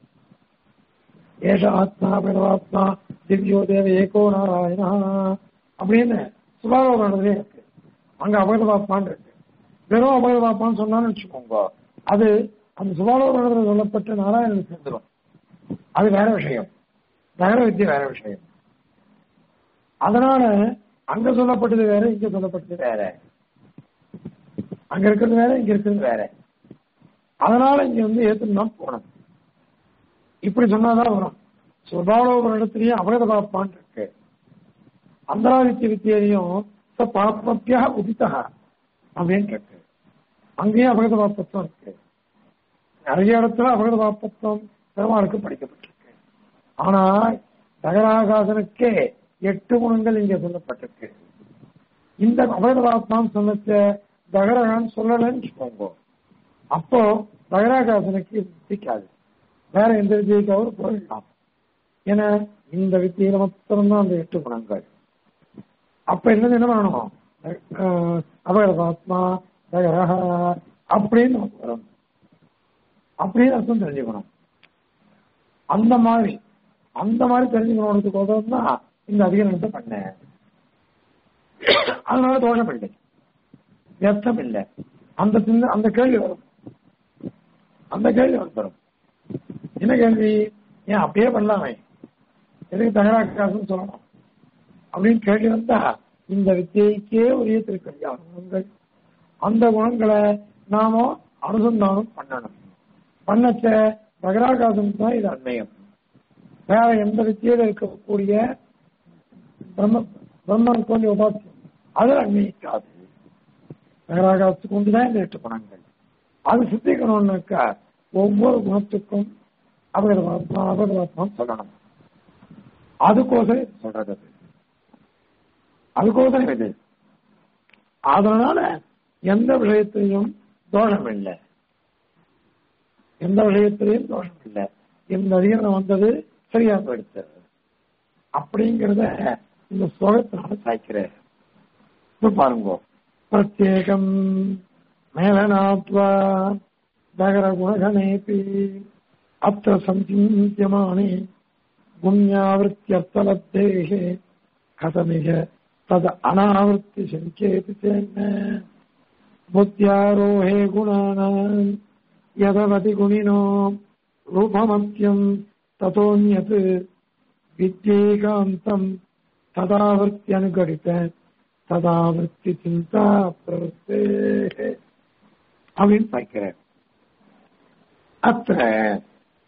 ஏஷ ஆத்மா பரவாத்மா திவ்யோ தேவ ஏகோ நாராயணா அப்படின்னு சுபாவம் இருக்கு அங்க அபகதபாத்மான் இருக்கு வெறும் அபகதபாத்மான்னு சொன்னான்னு வச்சுக்கோங்க அது அந்த சுபாலோகத்தில் சொல்லப்பட்ட நாராயணன் சேர்ந்துடும் அது வேற விஷயம் வேற வித்தியை வேற விஷயம் அதனால அங்க சொல்லப்பட்டது வேற இங்க சொல்லப்பட்டது வேற அங்க இருக்கிறது வேற இங்க இருக்கிறது வேற அதனால இங்க வந்து ஏத்துனா போனோம் இப்படி சொன்னாதான் வரும் சுபாலோக இடத்துலயே அபகத பாப்பான் இருக்கு அந்தராதித்ய வித்தியிலையும் பாப்பத்தியா உதித்தா அப்படின்னு இருக்கு அங்கேயும் அபகத பாப்பத்துவம் இருக்கு நிறைய இடத்துல அபகத பாப்பத்துவம் பெருமாளுக்கு படிக்கப்பட்டிருக்கு ஆனா தகராகாசனுக்கே எட்டு குணங்கள் இங்க சொல்லப்பட்டிருக்கு இந்த அபகத பாப்பம் சொன்னச்ச தகரகான் சொல்லலன்னு வச்சுக்கோங்க அப்போ தகராகாசனுக்கு சிக்காது வேற எந்த வித்தியைக்காவது போயிடலாம் ஏன்னா இந்த வித்தியில மாத்திரம்தான் அந்த எட்டு குணங்கள் அப்ப என்னது என்ன பண்ணணும் அபகரபாத்மா தகரஹ அப்படின்னு நமக்கு வரும் அப்படின்னு அர்த்தம் தெரிஞ்சுக்கணும் அந்த மாதிரி அந்த மாதிரி தெரிஞ்சுக்கணுன்றதுக்கோசரம் தான் இந்த அதிகாரத்தை பண்ணேன் அதனால தோஷம் இல்லை வியர்த்தம் இல்லை அந்த சின்ன அந்த கேள்வி வரும் அந்த கேள்வி வரும் என்ன கேள்வி ஏன் அப்படியே பண்ணலாமே எதுக்கு தகராக்காசுன்னு சொல்லணும் அப்படின்னு கேள்வி வந்தா இந்த வித்தியைக்கே உரிய திருக்கல்யாண குணங்கள் அந்த குணங்களை நாம அனுசந்தானம் பண்ணணும் பண்ணச்ச தகராகாசம் தான் இது அண்மையம் வேற எந்த வித்தியில இருக்கக்கூடிய பிரம்ம பிரம்மன் கொஞ்சம் உபாசியம் அது அண்மைக்காது தகராகாசத்துக்கு கொண்டுதான் இந்த எட்டு குணங்கள் அது சித்திக்கணும்னாக்கா ஒவ்வொரு குணத்துக்கும் அபகரவாத்மா அபகரவாத்மான்னு சொல்லணும் அதுக்கோசரம் சொல்றது அது அதுக்கோசரம் இது அதனால எந்த விஷயத்திலையும் தோஷம் இல்லை எந்த விஷயத்திலையும் தோஷம் இல்லை இந்த அதிகாரம் வந்தது சரியா போயிடுச்சு அப்படிங்கிறத இந்த ஸ்லோகத்தினால சாய்க்கிறேன் இப்ப பாருங்க பிரத்யேகம் மேலனாத்வா நகர குணகணேபி அத்த சந்தியமானே புண்ணியாவிருத்தியர்த்தலத்தேகே கதமிக தது அனாவருத்தி சங்கேதி சேன்ன புத்தியாரோஹே குணானாம் யதவதி குணினோ ரூபமத்தியம் ததோன்யத் வித்யேகாந்தம் ததாவர்த்தியனுகடித ததாவர்த்தி சிந்தா பிரவர்த்தே அப்படின்னு பார்க்கிறேன் அத்த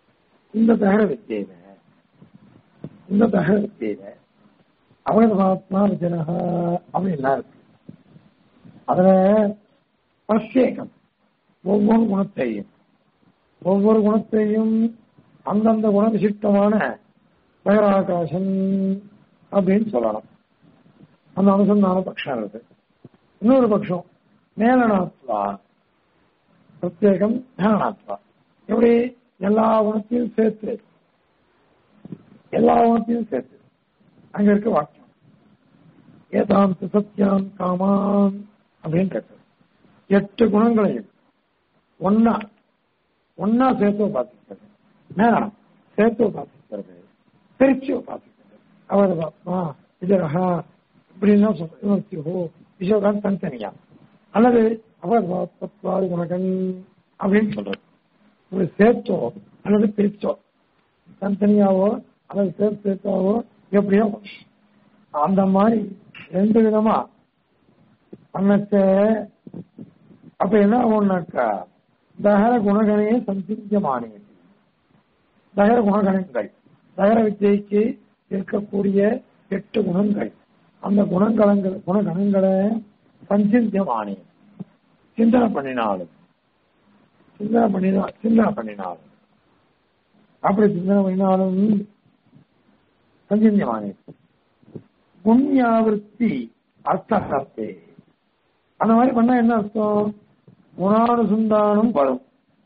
இந்த தகர வித்தியில இந்த தகர வித்தியில அவகதமாத்மா விஜனக அப்படின்லாம் இருக்கு அதுல பிரத்யேகம் ஒவ்வொரு குணத்தையும் ஒவ்வொரு குணத்தையும் அந்தந்த குண விசிஷ்டமான பகராகாசம் அப்படின்னு சொல்லலாம் அந்த அனுசந்தான பட்சம் இருக்கு இன்னொரு பட்சம் மேலனாத்வா பிரத்யேகம் ஞானாத்வா எப்படி எல்லா குணத்தையும் சேர்த்து எல்லா குணத்தையும் சேர்த்து அங்க இருக்க வாக்கியம் ஏதாம் சத்தியாம் காமான் அப்படின்னு இருக்கு எட்டு குணங்களையும் ஒன்னா ஒன்னா சேர்த்து பார்த்துக்கிறது மேலம் சேர்த்து பார்த்துக்கிறது பிரிச்சு பார்த்துக்கிறது அவர் ஆத்மா விஜயரகா இப்படின்லாம் சொல்றோம் விஸ்வகான் தனித்தனியா அல்லது அவர் பத்வாறு குணகன் அப்படின்னு சொல்றது ஒரு சேர்த்தோ அல்லது பிரிச்சோ தனித்தனியாவோ அல்லது சேர்த்து சேர்த்தாவோ எப்படியோ அந்த மாதிரி ரெண்டு விதமா பண்ணச்ச அப்ப என்ன ஆகும்னாக்கா தகர குணகனையே சந்திஞ்சமானே தகர குணகணங்கள் தகர வித்தியைக்கு இருக்கக்கூடிய எட்டு குணங்கள் அந்த குணங்களங்கள் குணகணங்களை சஞ்சிந்தியமானே சிந்தனை பண்ணினாலும் சிந்தனை பண்ணினா சிந்தனை பண்ணினாலும் அப்படி சிந்தனை பண்ணினாலும் சஞ்சிந்தியமானே புண்ணியாவிருத்தி அர்த்தே அந்த மாதிரி பண்ணா என்ன அர்த்தம் குணானுசந்தானம் வரும்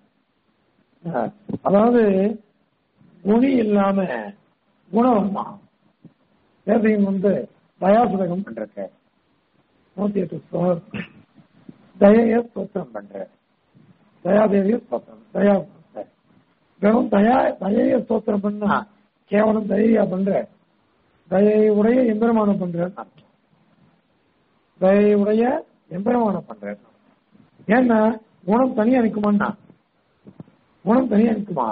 அதாவது குணி இல்லாம குணம் வருமா வேதையும் வந்து தயாசுதகம் பண்றக்க நூத்தி எட்டு ஸ்லோகம் தயைய ஸ்தோத்திரம் பண்ற தயாதேவிய ஸ்தோத்திரம் தயா வெறும் தயா தயைய ஸ்தோத்திரம் பண்ணா கேவலம் தைரியா பண்ற தயை உடைய எம்பெருமானம் பண்றேன்னு அர்த்தம் தயை உடைய எம்பெருமானம் பண்றேன் ஏன்னா குணம் தனியா நிற்குமான்னா குணம் தனியா நிற்குமா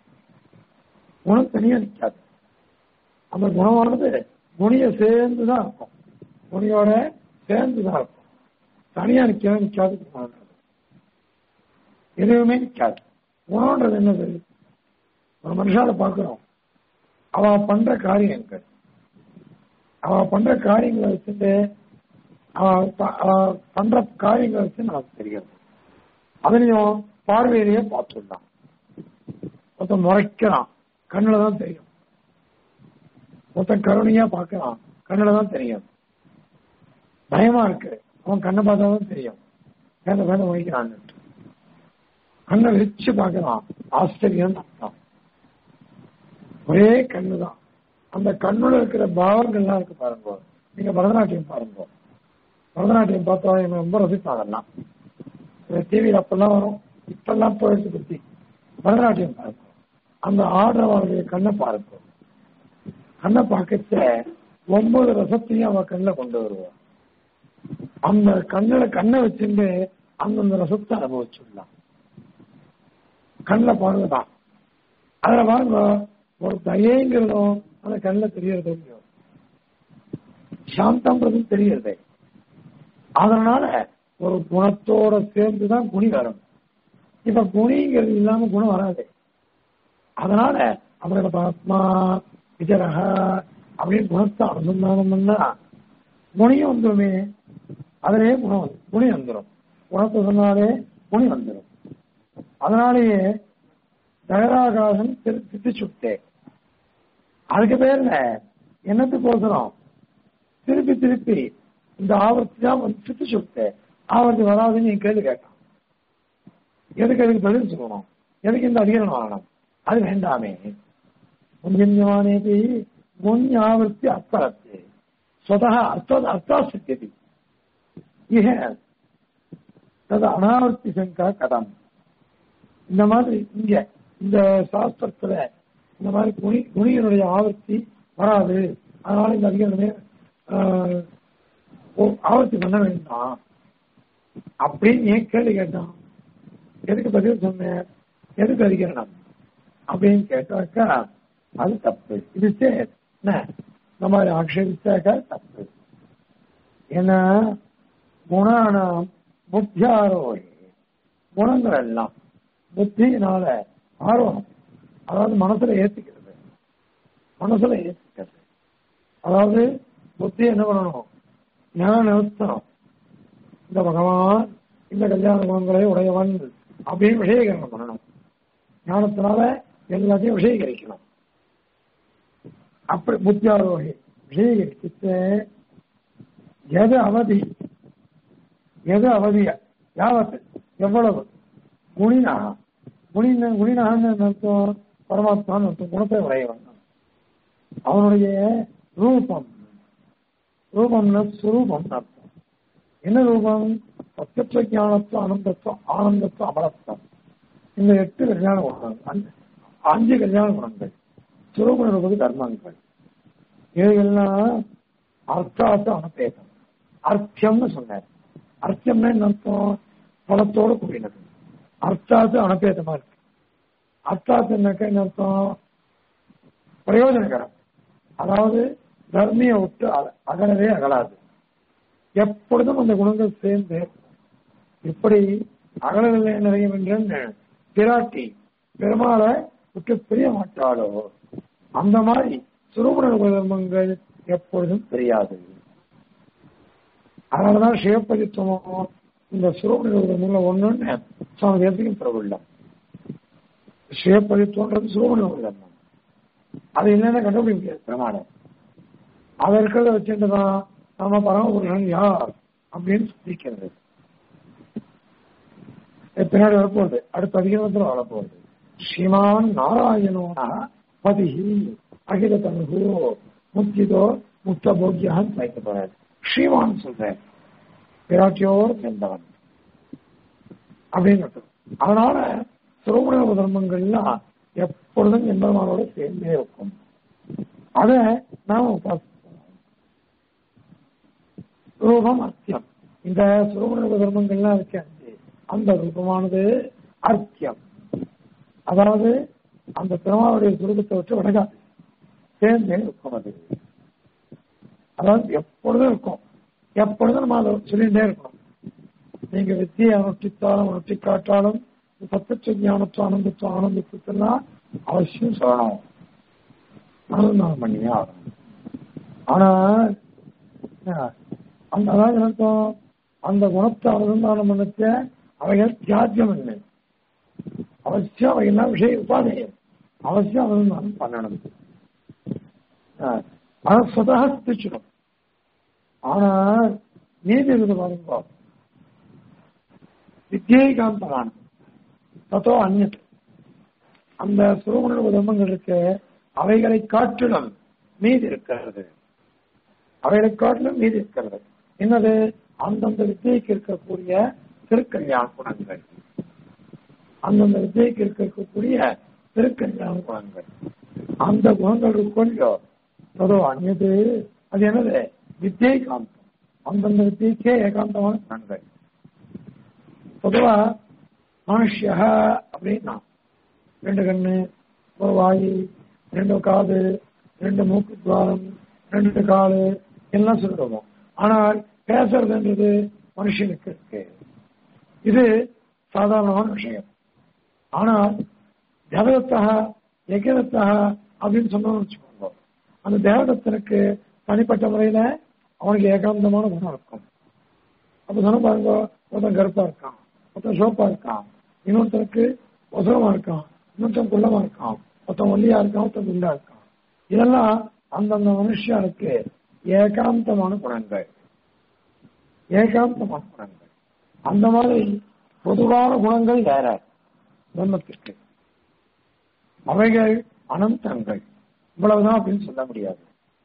குணம் தனியா நிற்காது அந்த குணமானது குணிய சேர்ந்து தான் இருக்கும் குணியோட சேர்ந்து தான் இருக்கும் தனியா நிற்கவே நிற்காது குணம் எதுவுமே நிற்காது குணம்ன்றது என்னது ஒரு மனுஷால பார்க்கிறோம் அவ பண்ற காரியங்கள் அவ பண்ற காரியங்களை வச்சுட்டு அவ பண்ற காரியங்களை வச்சு நமக்கு தெரியாது அதுலயும் பார்வையிலேயே பார்த்துடலாம் ஒருத்தன் முறைக்கிறான் கண்ணுல தான் தெரியும் ஒருத்தன் கருணையா பார்க்கறான் கண்ணுல தான் தெரியும் பயமா இருக்கு அவன் கண்ணை பார்த்தா தான் தெரியும் வேந்த வேந்த முறைக்கிறான்னு கண்ணை வச்சு பார்க்கறான் ஆச்சரியம் அர்த்தம் ஒரே கண்ணு தான் அந்த கண்ணுல இருக்கிற பாவங்கள்லாம் இருக்கு பாருங்க நீங்க பரதநாட்டியம் பாருங்க பரதநாட்டியம் பார்த்தா எனக்கு ரொம்ப ரசிப்பேன் அதெல்லாம் டிவியில் அப்பெல்லாம் வரும் இப்பெல்லாம் போயிடுச்சு பத்தி பரதநாட்டியம் பாருங்க அந்த ஆடுறவர்களுடைய கண்ணை பாருங்க கண்ணை பார்க்கச்ச ஒன்பது ரசத்தையும் அவ கண்ணில் கொண்டு வருவான் அந்த கண்ணுல கண்ணை வச்சுட்டு அந்தந்த ரசத்தை அனுபவிச்சுடலாம் கண்ணில் பாருங்கதான் அதுல பாருங்க ஒரு தயங்கிறதும் அந்த கண்ணில் தெரியறது இல்லையோ சாந்தம்ன்றதும் தெரியறது அதனால ஒரு குணத்தோட சேர்ந்துதான் குணி வரும் இப்ப குணிங்கிறது இல்லாம குணம் வராது அதனால அவரோட ஆத்மா விஜரக அப்படின்னு குணத்தை அனுசந்தானம் பண்ணா குணியும் வந்துருமே அதிலேயே குணம் வந்து குணி வந்துடும் குணத்தை சொன்னாலே குணி வந்துடும் அதனாலேயே தகராகாசம் சித்தி சுட்டே அதுக்கு பேர் என்ன என்னத்துக்கோசரம் திருப்பி திருப்பி இந்த ஆவர்த்தி தான் வந்து சுத்தி சுட்டு ஆவர்த்தி வராதுன்னு நீ கேள்வி கேட்டான் எதுக்கு எதுக்கு பதில் சொல்லணும் எதுக்கு இந்த அதிகரணம் ஆகணும் அது வேண்டாமே புண்ணியமானேதி புண்ணியாவர்த்தி அர்த்தரத்து ஸ்வதா அர்த்த அர்த்தாசித்தியதி இக தது அனாவர்த்தி சங்கா கதம் இந்த மாதிரி இங்க இந்த சாஸ்திரத்துல இந்த மாதிரி குனி குனியினுடைய ஆவர்த்தி வராது அதனால இந்த அதிகாரமே ஆவர்த்தி பண்ண வேண்டாம் அப்படின்னு ஏன் கேள்வி கேட்டான் எதுக்கு பதில் சொன்னேன் எதுக்கு அதிகரணம் அப்படின்னு கேட்டாக்கா அது தப்பு இது சரி என்ன இந்த மாதிரி ஆக்ஷேபிச்சாக்கா தப்பு ஏன்னா குணானாம் புத்தியாரோகி குணங்கள் எல்லாம் புத்தியினால ஆரோகம் அதாவது மனசுல ஏத்திக்கிறது மனசுல ஏத்திக்கிறது அதாவது புத்தி என்ன பண்ணணும் ஞான நிறுத்தணும் இந்த பகவான் இந்த கல்யாண குணங்களை உடையவன் அப்படின்னு விஷயகரணம் பண்ணணும் ஞானத்தினால எல்லாத்தையும் விஷயகரிக்கணும் அப்படி புத்தியாரோகி விஷயகரிச்சு எது அவதி எது அவதிய யாவத்து எவ்வளவு குணினா குணின குணினான்னு அர்த்தம் பரமாத்மான்னு அர்த்தம் குணத்தை உடையவன் அவனுடைய ரூபம் ரூபம்னா சுரூபம் அர்த்தம் என்ன ரூபம் சத்தியத்துவ ஞானத்துவம் அனந்தத்துவம் ஆனந்தத்துவம் அமலத்துவம் இந்த எட்டு கல்யாண குணங்கள் அஞ்சு அஞ்சு கல்யாண குணங்கள் சுரூப ரூபது தர்மங்கள் இவைகள்லாம் அர்த்தார்த்த அனுபேதம் அர்த்தியம்னு சொன்னார் அர்த்தியம்னா என்ன அர்த்தம் பலத்தோடு கூடினது அர்த்தாத்து அனுபேதமா இருக்கு அர்த்தாத்துனாக்கா என்ன அர்த்தம் பிரயோஜனகரம் அதாவது தர்மியை விட்டு அக- அகலவே அகலாது எப்பொழுதும் அந்த குணங்கள் சேர்ந்து இப்படி அகலவில்லை நிறைய வென்றன்னு பிராட்டி பெருமாளை விட்டு பிரிய மாட்டாளோ அந்த மாதிரி சுரூபண தர்மங்கள் எப்பொழுதும் தெரியாது அதனாலதான் சிவப்பதித்துவம் இந்த சுரூபண தர்மங்கள ஒண்ணுன்னு சுவாமி தேசிகம் பிரபுள்ளம் சிவப்பதித்துவன்றது சுரூபண தர்மம் அது என்னென்ன கண்டுபிடிக்க முடியாது பெருமாளை அதை இருக்கிறத வச்சுட்டு தான் நம்ம பரமபுருஷன் யார் அப்படின்னு சிந்திக்கிறது இது பின்னாடி வரப்போகுது அடுத்த அதிகாரத்தில் வரப்போகுது ஸ்ரீமான் நாராயணோனா பதி அகில தனுகு முக்திதோ முக்த போக்கியான்னு வைக்க போறாரு ஸ்ரீமான் சொல்றேன் பிராட்டியோடு சேர்ந்தவன் அப்படின்னு அர்த்தம். அதனால சுரகுண தர்மங்கள்லாம் எப்பொழுதும் எம்பெருமானோட சேர்ந்தே இருக்கும் அதை நாம உபாசிக்கணும் ரூபம் அர்த்தியம் இந்த சுரகுண தர்மங்கள்லாம் இருக்கு அஞ்சு. அந்த ரூபமானது அர்த்தியம் அதாவது அந்த பெருமாளுடைய சுரூபத்தை விட்டு விலகாது சேர்ந்தே இருக்கும் அது அதாவது எப்பொழுதும் இருக்கும் எப்பொழுதும் நம்ம அதை சொல்லிட்டே இருக்கணும் நீங்க வித்தியை அனுஷ்டித்தாலும் அனுஷ்டி காட்டாலும் சத்தத்துவ ஞானத்துவம் ஆனந்தத்துவம் ஆனந்தத்துவத்தெல்லாம் அவசியம் சொல்லணும் அனுசந்தானம் பண்ணியே ஆகணும் ஆனா என்ன, அந்த அதாவது என்ன அர்த்தம்? அந்த குணத்தை அனுசந்தானம் பண்ணச்ச அவைகள் தியாஜ்யம் இல்லை அவசியம் அவைகள்லாம் விஷய உபாதேயம் அவசியம் அனுசந்தானம் பண்ணணும் அதை சுதா ஸ்திச்சிடும் ஆனால் நீதி இருக்குது பாருங்க வித்யேகாந்தமானது தத்தோ அந்நத் அந்த சுரகுண தர்மங்கள் இருக்கு அவைகளை காட்டிலும் மீதி இருக்கிறது அவைகளை காட்டிலும் மீதி இருக்கிறது என்னது அந்தந்த வித்தியைக்கு இருக்கக்கூடிய திருக்கல்யாண குணங்கள் அந்தந்த வித்தியைக்கு இருக்கக்கூடிய திருக்கல்யாண குணங்கள் அந்த குணங்கள் இருக்கொண்டோ அதோ அந்நது அது என்னது வித்தியை காந்தம் அந்தந்த வித்தியைக்கே ஏகாந்தமான குணங்கள் பொதுவா மனுஷியா அப்படின்னா ரெண்டு கண்ணு ஒரு வாயு ரெண்டு காது ரெண்டு மூக்கு துவாரம் ரெண்டு காலு எல்லாம் சொல்லுவோம் ஆனால் பேசுறதுன்றது மனுஷனுக்கு இருக்கு இது சாதாரணமான விஷயம் ஆனால் தேவதத்தா யஜனத்தா அப்படின்னு சொன்னோம்னு வச்சுக்கோங்க அந்த தேவதத்தனுக்கு தனிப்பட்ட முறையில அவனுக்கு ஏகாந்தமான குணம் இருக்கும் அப்ப சொன்ன பாருங்க ஒருத்தன் கருப்பா இருக்கான் ஒருத்தன் சோப்பா இருக்கான் இன்னொருத்தனுக்கு ஒசரமா இருக்கான் இன்னொருத்தன் குள்ளமா இருக்கான் ஒருத்தன் ஒல்லியா இருக்கான் ஒருத்தன் குண்டா இருக்கான் இதெல்லாம் அந்தந்த மனுஷனுக்கு ஏகாந்தமான குணங்கள் ஏகாந்தமான குணங்கள் அந்த மாதிரி பொதுவான குணங்கள் வேற பிரம்மத்திற்கு அவைகள் அனந்தங்கள் இவ்வளவுதான் அப்படின்னு சொல்ல முடியாது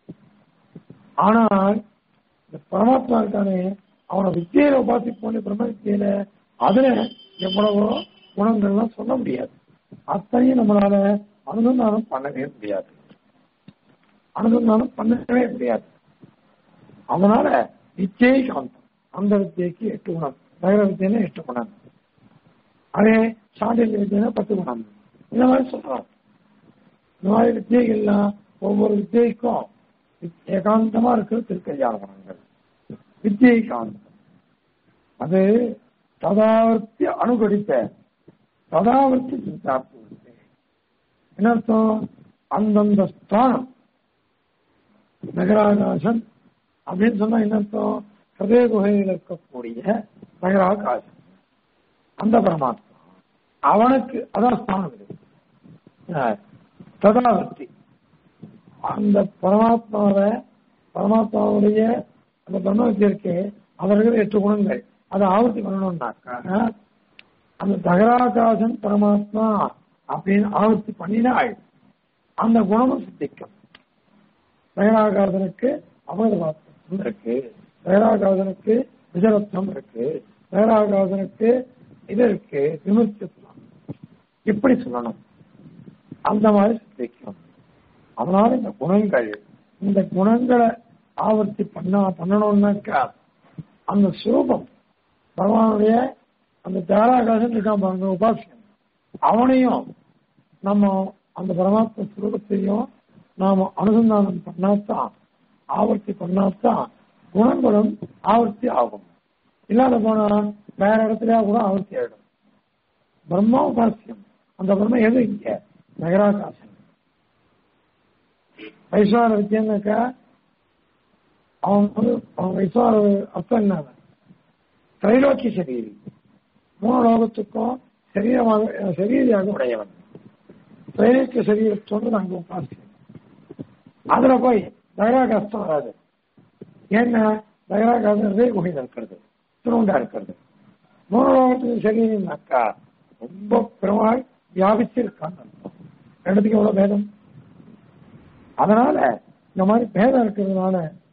ஆனால் இந்த பரமாத்மா இருக்கானே அவனை வித்தியில உபாசிப்போன்னு பிரம்ம வித்தியில அதுல எவ்வளவோ குணங்கள்லாம் சொல்ல முடியாது அத்தனையும் நம்மளால அனுசந்தானம் பண்ணவே முடியாது அனுசந்தானம் பண்ணவே முடியாது அதனால வித்தியை காந்தம் அந்த வித்தியைக்கு எட்டு குணம் நகர வித்தியில எட்டு குணம் அதே சாண்டில்ய வித்தியில பத்து குணம் இந்த மாதிரி சொல்றோம் இந்த மாதிரி வித்தியைகள்லாம் ஒவ்வொரு வித்தியைக்கும் ஏகாந்தமா இருக்கிற திருக்கல்யாண குணங்கள் வித்தியை காந்தம் அது ததாவர்த்தி அணுகடித்த ததாவர்த்தி சிந்தாப்பு என்ன அர்த்தம் அந்தந்த ஸ்தானம் நகராகாசம் அப்படின்னு சொன்னா என்ன அர்த்தம் ஹிருதய குகையில் இருக்கக்கூடிய நகராகாசம் அந்த பரமாத்மா அவனுக்கு அதான் ஸ்தானம் இது அஹ், ததாவர்த்தி அந்த பரமாத்மாவை பரமாத்மாவுடைய அந்த பிரம்மத்திற்கு அவர்கள் எட்டு குணங்கள் அதை ஆவர்த்தி பண்ணணும்னாக்கா அந்த தகராகாசன் பரமாத்மா அப்படின்னு ஆவர்த்தி பண்ணினால் அந்த குணமும் சித்திக்கும் தகராகாசனுக்கு அபகதபாத்திரம் இருக்கு தகராகாசனுக்கு விஜரத்னம் இருக்கு தகராகாசனுக்கு இது இருக்கு விமர்சித்தம் இப்படி சொல்லணும் அந்த மாதிரி சித்திக்கும் அதனால இந்த குணங்கள் இந்த குணங்களை ஆவர்த்தி பண்ண பண்ணணும்னாக்கா அந்த சுரூபம் பகவானுடைய அந்த தேராகாசன் இருக்கான் பாருங்க உபாசியம் அவனையும் நம்ம அந்த பரமாத்ம சுரூபத்தையும் நாம அனுசந்தானம் பண்ணாதான் ஆவர்த்தி பண்ணாதான் குணங்களும் ஆவர்த்தி ஆகும் இல்லாத போனா வேற இடத்துலயா கூட ஆவர்த்தி ஆயிடும் பிரம்ம உபாசியம் அந்த பிரம்ம எது இங்க நகராகாசன் வைஸ்வார வித்தியன்னாக்கா அவன் வந்து அவன் வைஸ்வார அர்த்தம் என்ன திரைலோக்கிய சரீரி மூணு லோகத்துக்கும் சரீரமாக சரீரியாக உடையவன் திரைலோக்கிய சரீரத்தோடு நாங்கள் உபாசியம் அதுல போய் தகராகாசம் வராது ஏன்னா தகராகாசம் இதே குகையில் இருக்கிறது திருவுண்டா இருக்கிறது மூணு லோகத்துக்கு சரீரம்னாக்கா ரொம்ப பெருமாள் வியாபிச்சிருக்கான்னு அர்த்தம் ரெண்டுத்துக்கும் எவ்வளவு பேதம் அதனால இந்த மாதிரி பேதம் இருக்கிறதுனால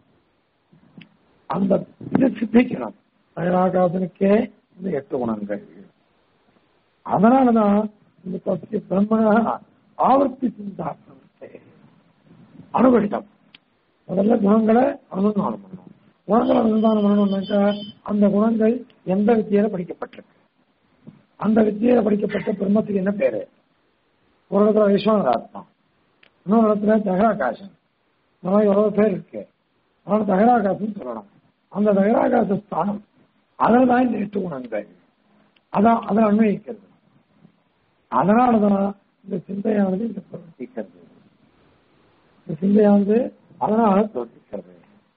அந்த இது சித்திக்கணும் தகராகாசனுக்கே இந்த எட்டு குணங்கள் அதனாலதான் இந்த பத்தி பிரம்மனா ஆவர்த்தி சிந்தாசனத்தை அனுபவித்தோம் முதல்ல குணங்களை அனுசந்தானம் பண்ணணும் குணங்களை அனுசந்தானம் பண்ணணும்னாக்கா அந்த குணங்கள் எந்த வித்தியில படிக்கப்பட்டிருக்கு அந்த வித்தியில படிக்கப்பட்ட பிரம்மத்துக்கு என்ன பேரு ஒரு இடத்துல விஸ்வநாதாத்மா இன்னொரு இடத்துல தகராகாசம் இந்த மாதிரி எவ்வளவு பேர் இருக்கு அதனால தகராகாசம் சொல்லணும் அந்த தகராகாச ஸ்தானம் அதில் தான் இந்த எட்டு குணங்கள் அதான் அதை அன்வயிக்கிறது அதனாலதான் இந்த சிந்தையானது இந்த பிரவர்த்திக்கிறது இந்த சிந்தையானது அதனால பிரவர்த்திக்கிறது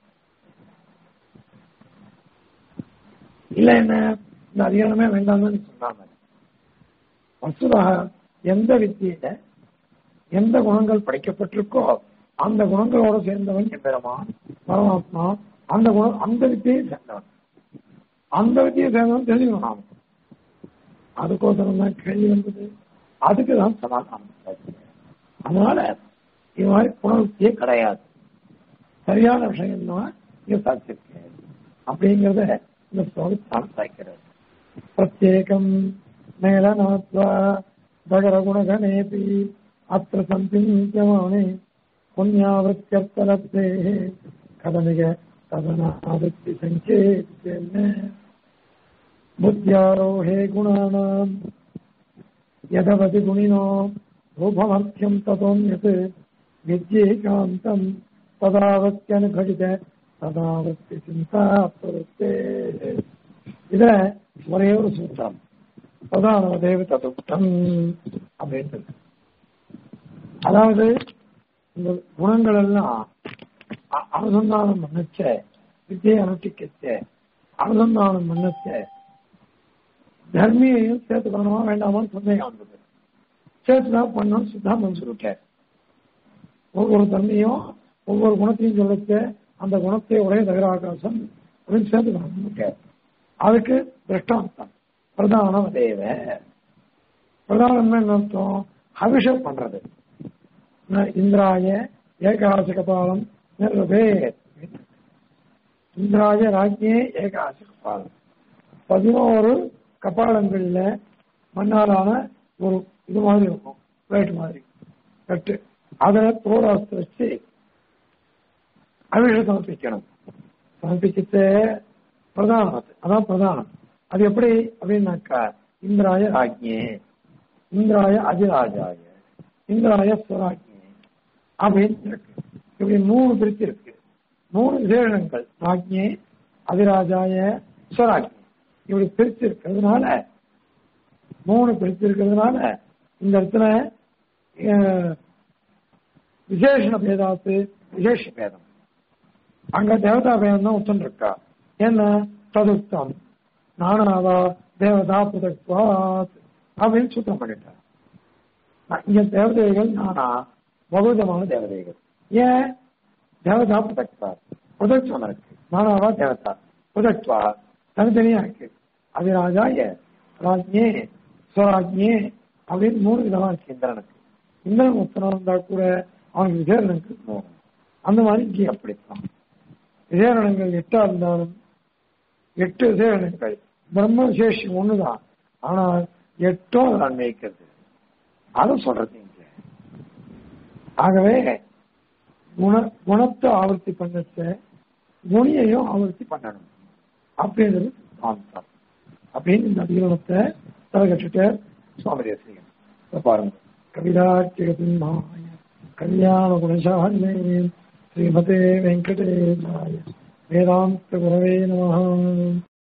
இல்ல என்ன இந்த அதிகாரமே வேண்டாம்னு சொன்னாங்க வசுதாக எந்த வித்தியில எந்த குணங்கள் படைக்கப்பட்டிருக்கோ அந்த குணங்களோட சேர்ந்தவன் எம்பெருமான் பரமாத்மா அந்த குணம் அந்த வித்தியை சேர்ந்தவன் அந்த வித்தியை சேர்ந்தவன் தெரிஞ்சுக்கணும் நாம அதுக்கோசரம் தான் கேள்வி வந்தது அதுக்கு தான் சமாதானம் அதனால இது மாதிரி புனருத்தியே கிடையாது சரியான விஷயம் தான் இங்க சாத்தியிருக்கேன் அப்படிங்கிறத இந்த ஸ்லோகத்தால் சாய்க்கிறது பிரத்யேகம் மேலநாத்வா தகரகுணகணேபி அத்த சந்தியமானே புண்ணியாவிருத்தியர்த்தலத்தே கதமிக கதனாவிருத்தி சஞ்சேத்தியன்ன बुद्ध्यारोहे गुणानाम् यदवति गुणिनो रूपमर्थ्यम् ततोऽन्यत् विद्येकान्तम् तदावत्यनुघटित तदावत्ति चिन्ता प्रवृत्ते இதுல ஒரே ஒரு சூத்திரம் பிரதானவதேவ ததுப்தம் அப்படின்றது அதாவது இந்த குணங்கள் எல்லாம் அ- அனுசந்தானம் பண்ணச்ச வித்தியை அனுஷ்டிக்கச்ச அனுசந்தானம் பண்ணச்ச தர்மியையும் சேர்த்து பண்ணணுமா வேண்டாமான்னு சந்தேகம் வந்தது சேர்த்து தான் பண்ணணும் சித்தாந்தம் சொல்லிட்டார் ஒவ்வொரு தன்மையும் ஒவ்வொரு குணத்தையும் சொல்லச்ச அந்த குணத்தை உடைய தகராகாசம் அப்படின்னு சேர்த்து பண்ணணும் அதுக்கு திருஷ்டாந்தம் பிரதான தேவ பிரதானம் என்ன அர்த்தம் அபிஷேக் பண்றது ந- இந்திராய ஏகாச கபாலம் நிர்வதே இந்திராய ராஜ்யே ஏகாச கபாலம் பதினோரு கபாலங்கள்ல மண்ணாலான ஒரு இது மாதிரி இருக்கும் பிளேட் மாதிரி கட்டு அதை தோராஸ்து வச்சு அபிஷேகம் சமர்ப்பிக்கணும் சமர்ப்பிச்சுட்டு பிரதானம் அது அதான் பிரதானம் அது எப்படி அப்படின்னாக்கா இந்திராய ராஜ்யே இந்திராய அதிராஜாய இந்திராய ஸ்வராஜ்யே அப்படின்னு இருக்கு இப்படி மூணு பிரிச்சு இருக்கு மூணு விசேஷங்கள் ராஜ்யே அதிராஜாய ஸ்வராஜ்யே இப்படி பிரிச்சு இருக்கிறதுனால மூணு பிரிச்சு இருக்கிறதுனால இந்த இடத்துல அஹ், விசேஷண பேதாத்து விசேஷ பேதம் அங்க தேவதா பேதம் தான் ஒத்துன்னு இருக்கா என்ன ததுக்தம் நானாவா தேவதா புதக்வாத் அப்படின்னு சுத்தம் பண்ணிட்டார் இங்க தேவதைகள் நானா பகுதமான தேவதைகள் ஏன் தேவதா புதக்வா புதக்வம் இருக்கு நானாவா தேவதா புதக்வா தனித்தனியா இருக்கு அவிராஜாய ராஜ்யே ஸ்வராஜ்யே அப்படின்னு மூணு விதமா இருக்கு இந்திரனுக்கு இந்திரன் ஒத்தனம் இருந்தா கூட அவனுக்கு விசேரணனுக்கு போகும் அந்த மாதிரி இங்கே அப்படித்தான் விசேரணங்கள் எட்டா இருந்தாலும் எட்டு விசேரணங்கள் பிரம்ம விசேஷம் ஒண்ணுதான் ஆனால் எட்டும் அதை அன்வயிக்கிறது அதை சொல்றது இங்க ஆகவே குண குணத்தை ஆவர்த்தி பண்ணச்ச குணியையும் ஆவர்த்தி பண்ணணும் அப்படின்றது சித்தாந்தம் அப்படின்னு இந்த அதிகரணத்தை தலை கட்டுட்டு சுவாமி தேசிகன் இப்ப பாருங்க கவிதாக்கியமாய கல்யாண குணசாலினே ஸ்ரீமதே வெங்கடேசாய வேதாந்த குரவே நம